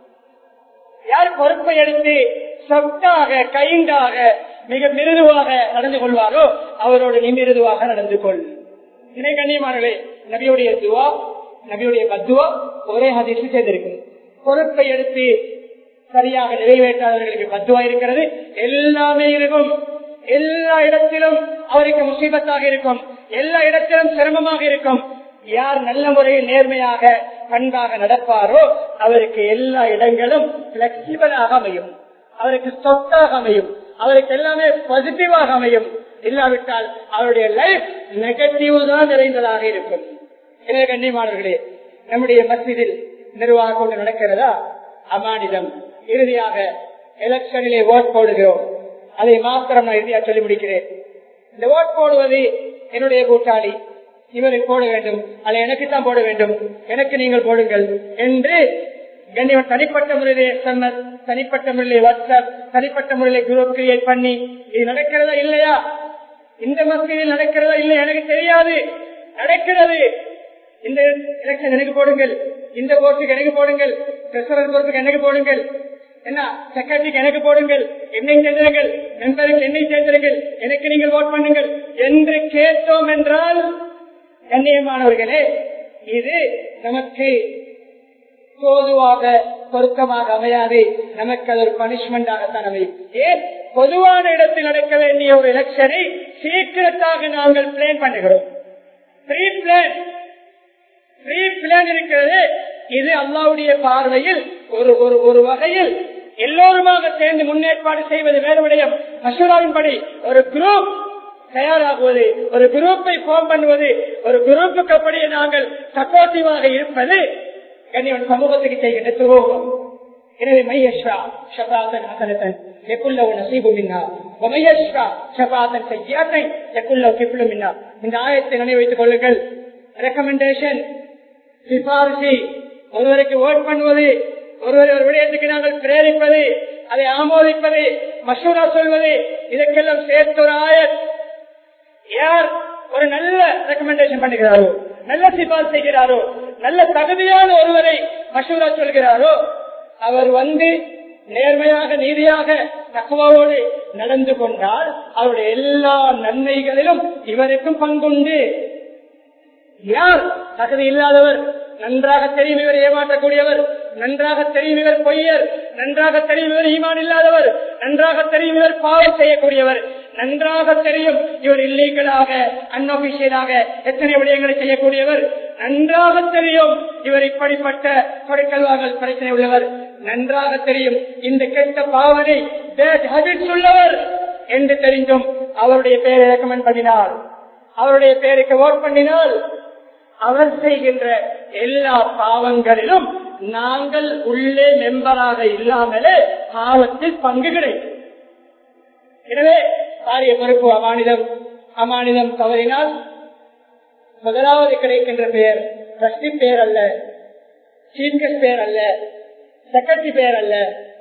B: யார் பொறுப்பை எடுத்து சொத்தாக கைண்டாக மிக மிருதுவாக நடந்து கொள்வாரோ அவரோடு நீ மிருதுவாக நடந்து கொள் இணை கண்ணியமானே நபியுடைய துவா நபியுடைய பத்துவா ஒரே ஹதீசு சேர்ந்திருக்கு பொறுப்பை எடுத்து சரியாக நிறைவேற்றாதவர்களுக்கு பத்துவா இருக்கிறது எல்லாமே இருக்கும் எல்லா இடத்திலும் அவருக்கு முசீபத்தாக இருக்கும் எல்லா இடத்திலும் சிரமமாக இருக்கும் யார் நல்ல முறையில் நேர்மையாக பண்பாக நடப்பாரோ அவருக்கு எல்லா இடங்களும் பிளெக்சிபிளாக அமையும் அவருக்கு சொத்தாக அமையும் அவருக்கு எல்லாமே பாசிட்டிவாக அமையும் இல்லாவிட்டால் அவருடைய லைஃப் நெகட்டிவ் தான் நிறைந்ததாக இருக்கும் எனவே கண்ணியமானவர்களே நம்முடைய மசிதில் நிர்வாகம் கொண்டு நடக்கிறதா அமானிதம் இறுதியாக எலெக்ஷனிலே ஓட் போடுகிறோம் அதை மாத்திரம் நான் இறுதியாக சொல்லி முடிக்கிறேன் இந்த ஓட் போடுவது என்னுடைய கூட்டாளி இவரை போட வேண்டும் அல்ல எனக்கு தான் போட வேண்டும் எனக்கு நீங்கள் போடுங்கள் என்று கண்ணியவன் தனிப்பட்ட முறையிலே எஸ்எம்எஸ் தனிப்பட்ட முறையிலே வாட்ஸ்அப் தனிப்பட்ட முறையிலே குரூப் கிரியேட் பண்ணி இது நடக்கிறதா இல்லையா இந்த மசூதியில் நடக்கிறதா இல்லையா எனக்கு தெரியாது நடக்கிறது இந்த எலெக்ஷன் எனக்கு போடுங்கள் இந்த போர்ட்டுக்கு எனக்கு போடுங்கள் பிரசிடன்ட் பொறுப்புக்கு எனக்கு போடுங்கள் என்ன செக்ரட்டரிக்கு எனக்கு போடுங்கள் என்னை சேர்ந்திருங்கள் மெம்பருக்கு என்னை சேர்ந்திருங்கள் எனக்கு நீங்கள் ஓட் பண்ணுங்கள் என்று கேட்டோம் என்றால் கண்ணியமானவர்களே இது நமக்கு பொதுவாக பொருத்தமாக அமையாது நமக்கு அது ஒரு பனிஷ்மெண்டாகத்தான் அமையும் ஏன் பொதுவான இடத்தில் நடக்க வேண்டிய ஒரு எலெக்ஷனை சீக்கிரத்தாக நாங்கள் பிளான் பண்ணுகிறோம் ப்ரீ பிளான் ப்ரீ பிளான் இருக்கிறது இது அல்லாவுடைய பார்வையில் ஒரு ஒரு ஒரு வகையில் எல்லோருமாக சேர்ந்து முன்னேற்பாடு செய்வது வேறு விடயம் மசூராவின்படி ஒரு குரூப் தயாராகுவது ஒரு குரூப்பை ஃபார்ம் பண்ணுவது ஒரு குரூப்புக்கு அப்படியே நாங்கள் சப்போர்ட்டிவாக இருப்பது கண்ணியவன் சமூகத்துக்கு செய்கின்ற துரோகம் எனவே மையஸ்ரா ஷபாதன் ஹசனத்தன் எக்குள்ள நசீபு மின்னா மையஸ்ரா ஷபாதன் செய்யாத்தை எக்குள்ள கிப்ளு மின்னா இந்த ஆயத்தை நினைவு வைத்துக் கொள்ளுங்கள் ரெக்கமெண்டேஷன் சிபாரிசு ஒருவருக்கு ஓட் பண்ணுவது ஒருவரை ஒரு விடயத்துக்கு நாங்கள் பிரேரிப்பது அதை ஆமோதிப்பது மசூரா சொல்வது இதற்கெல்லாம் சேர்த்து ஒரு ஆயத் யார் ஒரு நல்ல ரெக்கமெண்டேஷன் பண்ணுகிறாரோ நல்ல சிபால் செய்கிறாரோ நல்ல தகுதியான ஒருவரை மசூரா சொல்கிறாரோ அவர் வந்து நேர்மையாக நீதியாக தக்குவாவோடு நடந்து கொண்டால் அவருடைய எல்லா நன்மைகளிலும் இவருக்கும் பங்குண்டு யார் தகுதி இல்லாதவர் நன்றாக தெரியும் இவர் ஏமாற்றக்கூடியவர் நன்றாக தெரியும் இவர் பொய்யர் நன்றாக தெரியும் இவர் ஈமான் இல்லாதவர் நன்றாக தெரியும் இவர் பாவம் செய்யக்கூடியவர் நன்றாக தெரியும் இவர் இல்லீகலாக அன்அபிஷியலாக எத்தனை விடயங்களை செய்யக்கூடியவர் நன்றாக தெரியும் இவர் இப்படிப்பட்ட கொடுக்கல் வாங்கல் பிரச்சனை உள்ளவர் நன்றாக தெரியும் இந்த கெட்ட பாவனை உள்ளவர் என்று தெரிந்தும் அவருடைய பெயரை ரெக்கமெண்ட் பண்ணினார் அவருடைய பெயருக்கு ஓட் பண்ணினால் அவர் செய்கின்ற எல்லா பாவங்களிலும் நாங்கள் உள்ளே மெம்பராக இல்லாமலே பாவத்தில் பங்கு கிடைக்கும் எனவே காரிய பொறுப்பு அமானிதம் அமானிதம் தவறினால் முதலாவது கிடைக்கின்ற பெயர் ட்ரஸ்டி பெயர் அல்ல சீஃப் பெயர் அல்ல செக்ரட்டரி பெயர் அல்ல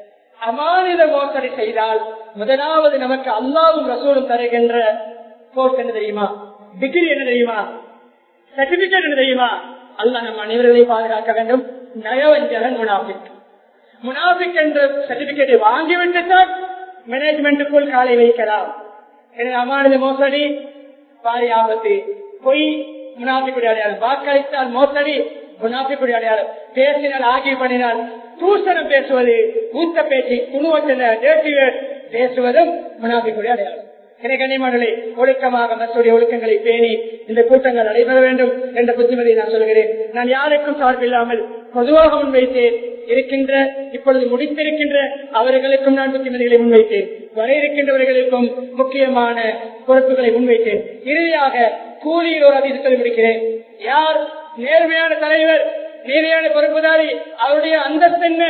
B: அமானித மோசடி செய்தால் முதலாவது நமக்கு அல்லாவும் ரசூலும் தருகின்ற கோர்ஸ் என்ன தெரியுமா டிகிரி என்ன தெரியுமா சர்டிபிகேட் என்ன தெரியுமா அல்ல நம் அனைவர்களை பாதுகாக்க வேண்டும் நயவஞ்சகன் முனாபிக் முனாபிக் என்ற சர்டிபிகேட்டை வாங்கிவிட்டு தான் மேனேஜ்மெண்ட்டுக்குள் காலை வைக்கலாம் எனவே அமானித மோசடி பாரி ஆபத்து பொய் முனாபிக்குடைய அடையாளம் வாக்களித்தால் மோசடி முனாபிக்குடைய அடையாளம் பேசினால் ஆகிய பண்ணினால் தூசணம் பேசுவது ஊத்த பேச்சு குழுவத்தினர் பேசுவதும் முனாபிக்குடைய அடையாளம் கண்ணியமானே ஒழுக்கமாக மற்றொரு ஒழுக்கங்களை பேணி இந்த கூட்டங்கள் நடைபெற வேண்டும் என்ற புத்திமதியை நான் சொல்கிறேன் நான் யாருக்கும் சார்பில்லாமல் பொதுவாக முன்வைத்தேன் இருக்கின்ற இப்பொழுது முடித்திருக்கின்ற அவர்களுக்கும் நான் புத்திமதிகளை முன்வைத்தேன் வர இருக்கின்றவர்களுக்கும் முக்கியமான பொறுப்புகளை முன்வைத்தேன் இறுதியாக கூலியில் ஒரு அதிக சொல்லி முடிக்கிறேன் யார் நேர்மையான தலைவர் நேர்மையான பொறுப்புதாரி அவருடைய அந்தஸ்து என்ன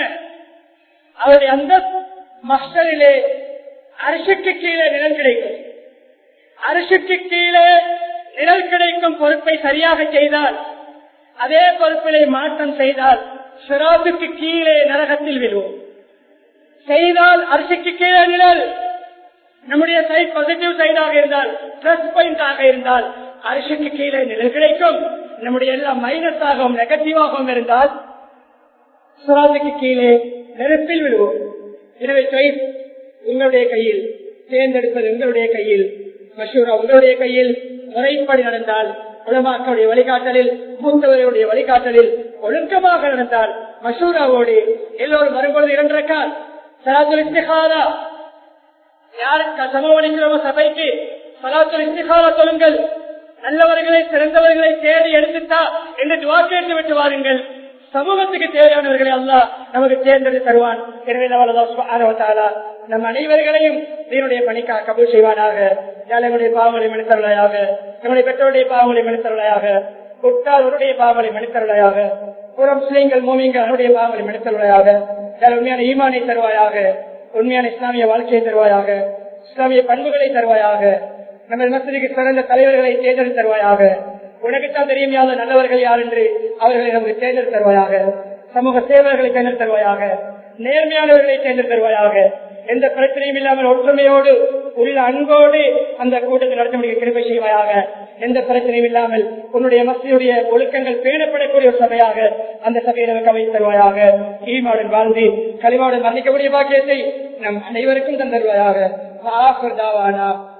B: அவருடைய அந்த மக்களிலே அரசுக்கு கீழே நிலம் கிடைக்கும் அரசுக்கு கீழே நிழல் கிடைக்கும் பொறுப்பை சரியாக செய்தால் அதே பொறுப்பிலே மாற்றம் செய்தால் சிராத்துக்கு கீழே நரகத்தில் விழுவோம் செய்தால் அரிசிக்கு கீழே நிழல் நம்முடைய சைட் பாசிட்டிவ் சைடாக இருந்தால் பிளஸ் பாயிண்ட் ஆக இருந்தால் அரிசிக்கு கீழே நிழல் கிடைக்கும் நம்முடைய எல்லாம் மைனஸ் ஆகவும் நெகட்டிவாகவும் இருந்தால் சுராத்துக்கு கீழே நெருப்பில் விழுவோம் எனவே சாய்ஸ் உங்களுடைய கையில் தேர்ந்தெடுப்பது உங்களுடைய கையில் மஷூரா உங்களுடைய கையில் முறைப்படி நடந்தால் உலமாக்களுடைய வழிகாட்டலில் மூத்தவர்களுடைய வழிகாட்டலில் ஒழுக்கமாக நடந்தால் மஷூராவோடு எல்லோரும் வரும்பொழுது இரண்டரைக்கால் சலாத்துல் இஸ்திகாரா யாருக்கு சமவளிக்கிறோமோ சபைக்கு சலாத்துல் இஸ்திகாரா சொல்லுங்கள் நல்லவர்களை சிறந்தவர்களை தேடி எடுத்துட்டா என்று துவா கேட்டு விட்டு வாருங்கள் சமூகத்துக்கு தேவையானவர்களை அல்லா நமக்கு தேர்ந்தெடுத்து தருவான் எனவே அவளதா நம் அனைவர்களையும் தீனுடைய பணிக்காக கபூல் செய்வானாக ஏழைகளுடைய பாவங்களை மனிதர்களாக நம்முடைய பெற்றோருடைய பாவங்களை மனிதர்களாக குட்டாளருடைய பாவங்களை மனிதர்களாக புறம் சிலைங்கள் மூமிங்கள் அவருடைய பாவங்களை மனிதர்களாக உண்மையான ஈமானை தருவாயாக உண்மையான இஸ்லாமிய வாழ்க்கையை தருவாயாக இஸ்லாமிய பண்புகளை தருவாயாக நமது மசதிக்கு சிறந்த தலைவர்களை தேர்ந்தெடுத்து தருவாயாக உனக்குத்தான் தெரியும் யாத நல்லவர்கள் யார் என்று அவர்களை நமக்கு தேர்ந்தெடுத்து தருவாயாக சமூக சேவர்களை தேர்ந்தெடுத்து தருவாயாக நேர்மையானவர்களை தேர்ந்தெடுத்து தருவாயாக எந்த பிரச்சனையும் இல்லாமல் ஒற்றுமையோடு உள்ள அன்போடு அந்த கூட்டத்தில் நடத்த முடிய கிருப்பை செய்வாயாக எந்த பிரச்சனையும் இல்லாமல் உன்னுடைய மசியுடைய ஒழுக்கங்கள் பேணப்படக்கூடிய ஒரு சபையாக அந்த சபையை நமக்கு அமைத்து தருவாயாக ஈமாவுடன் வாழ்ந்து களிமாவுடன் மன்னிக்கக்கூடிய பாக்கியத்தை நம் அனைவருக்கும் தந்தருவாயாக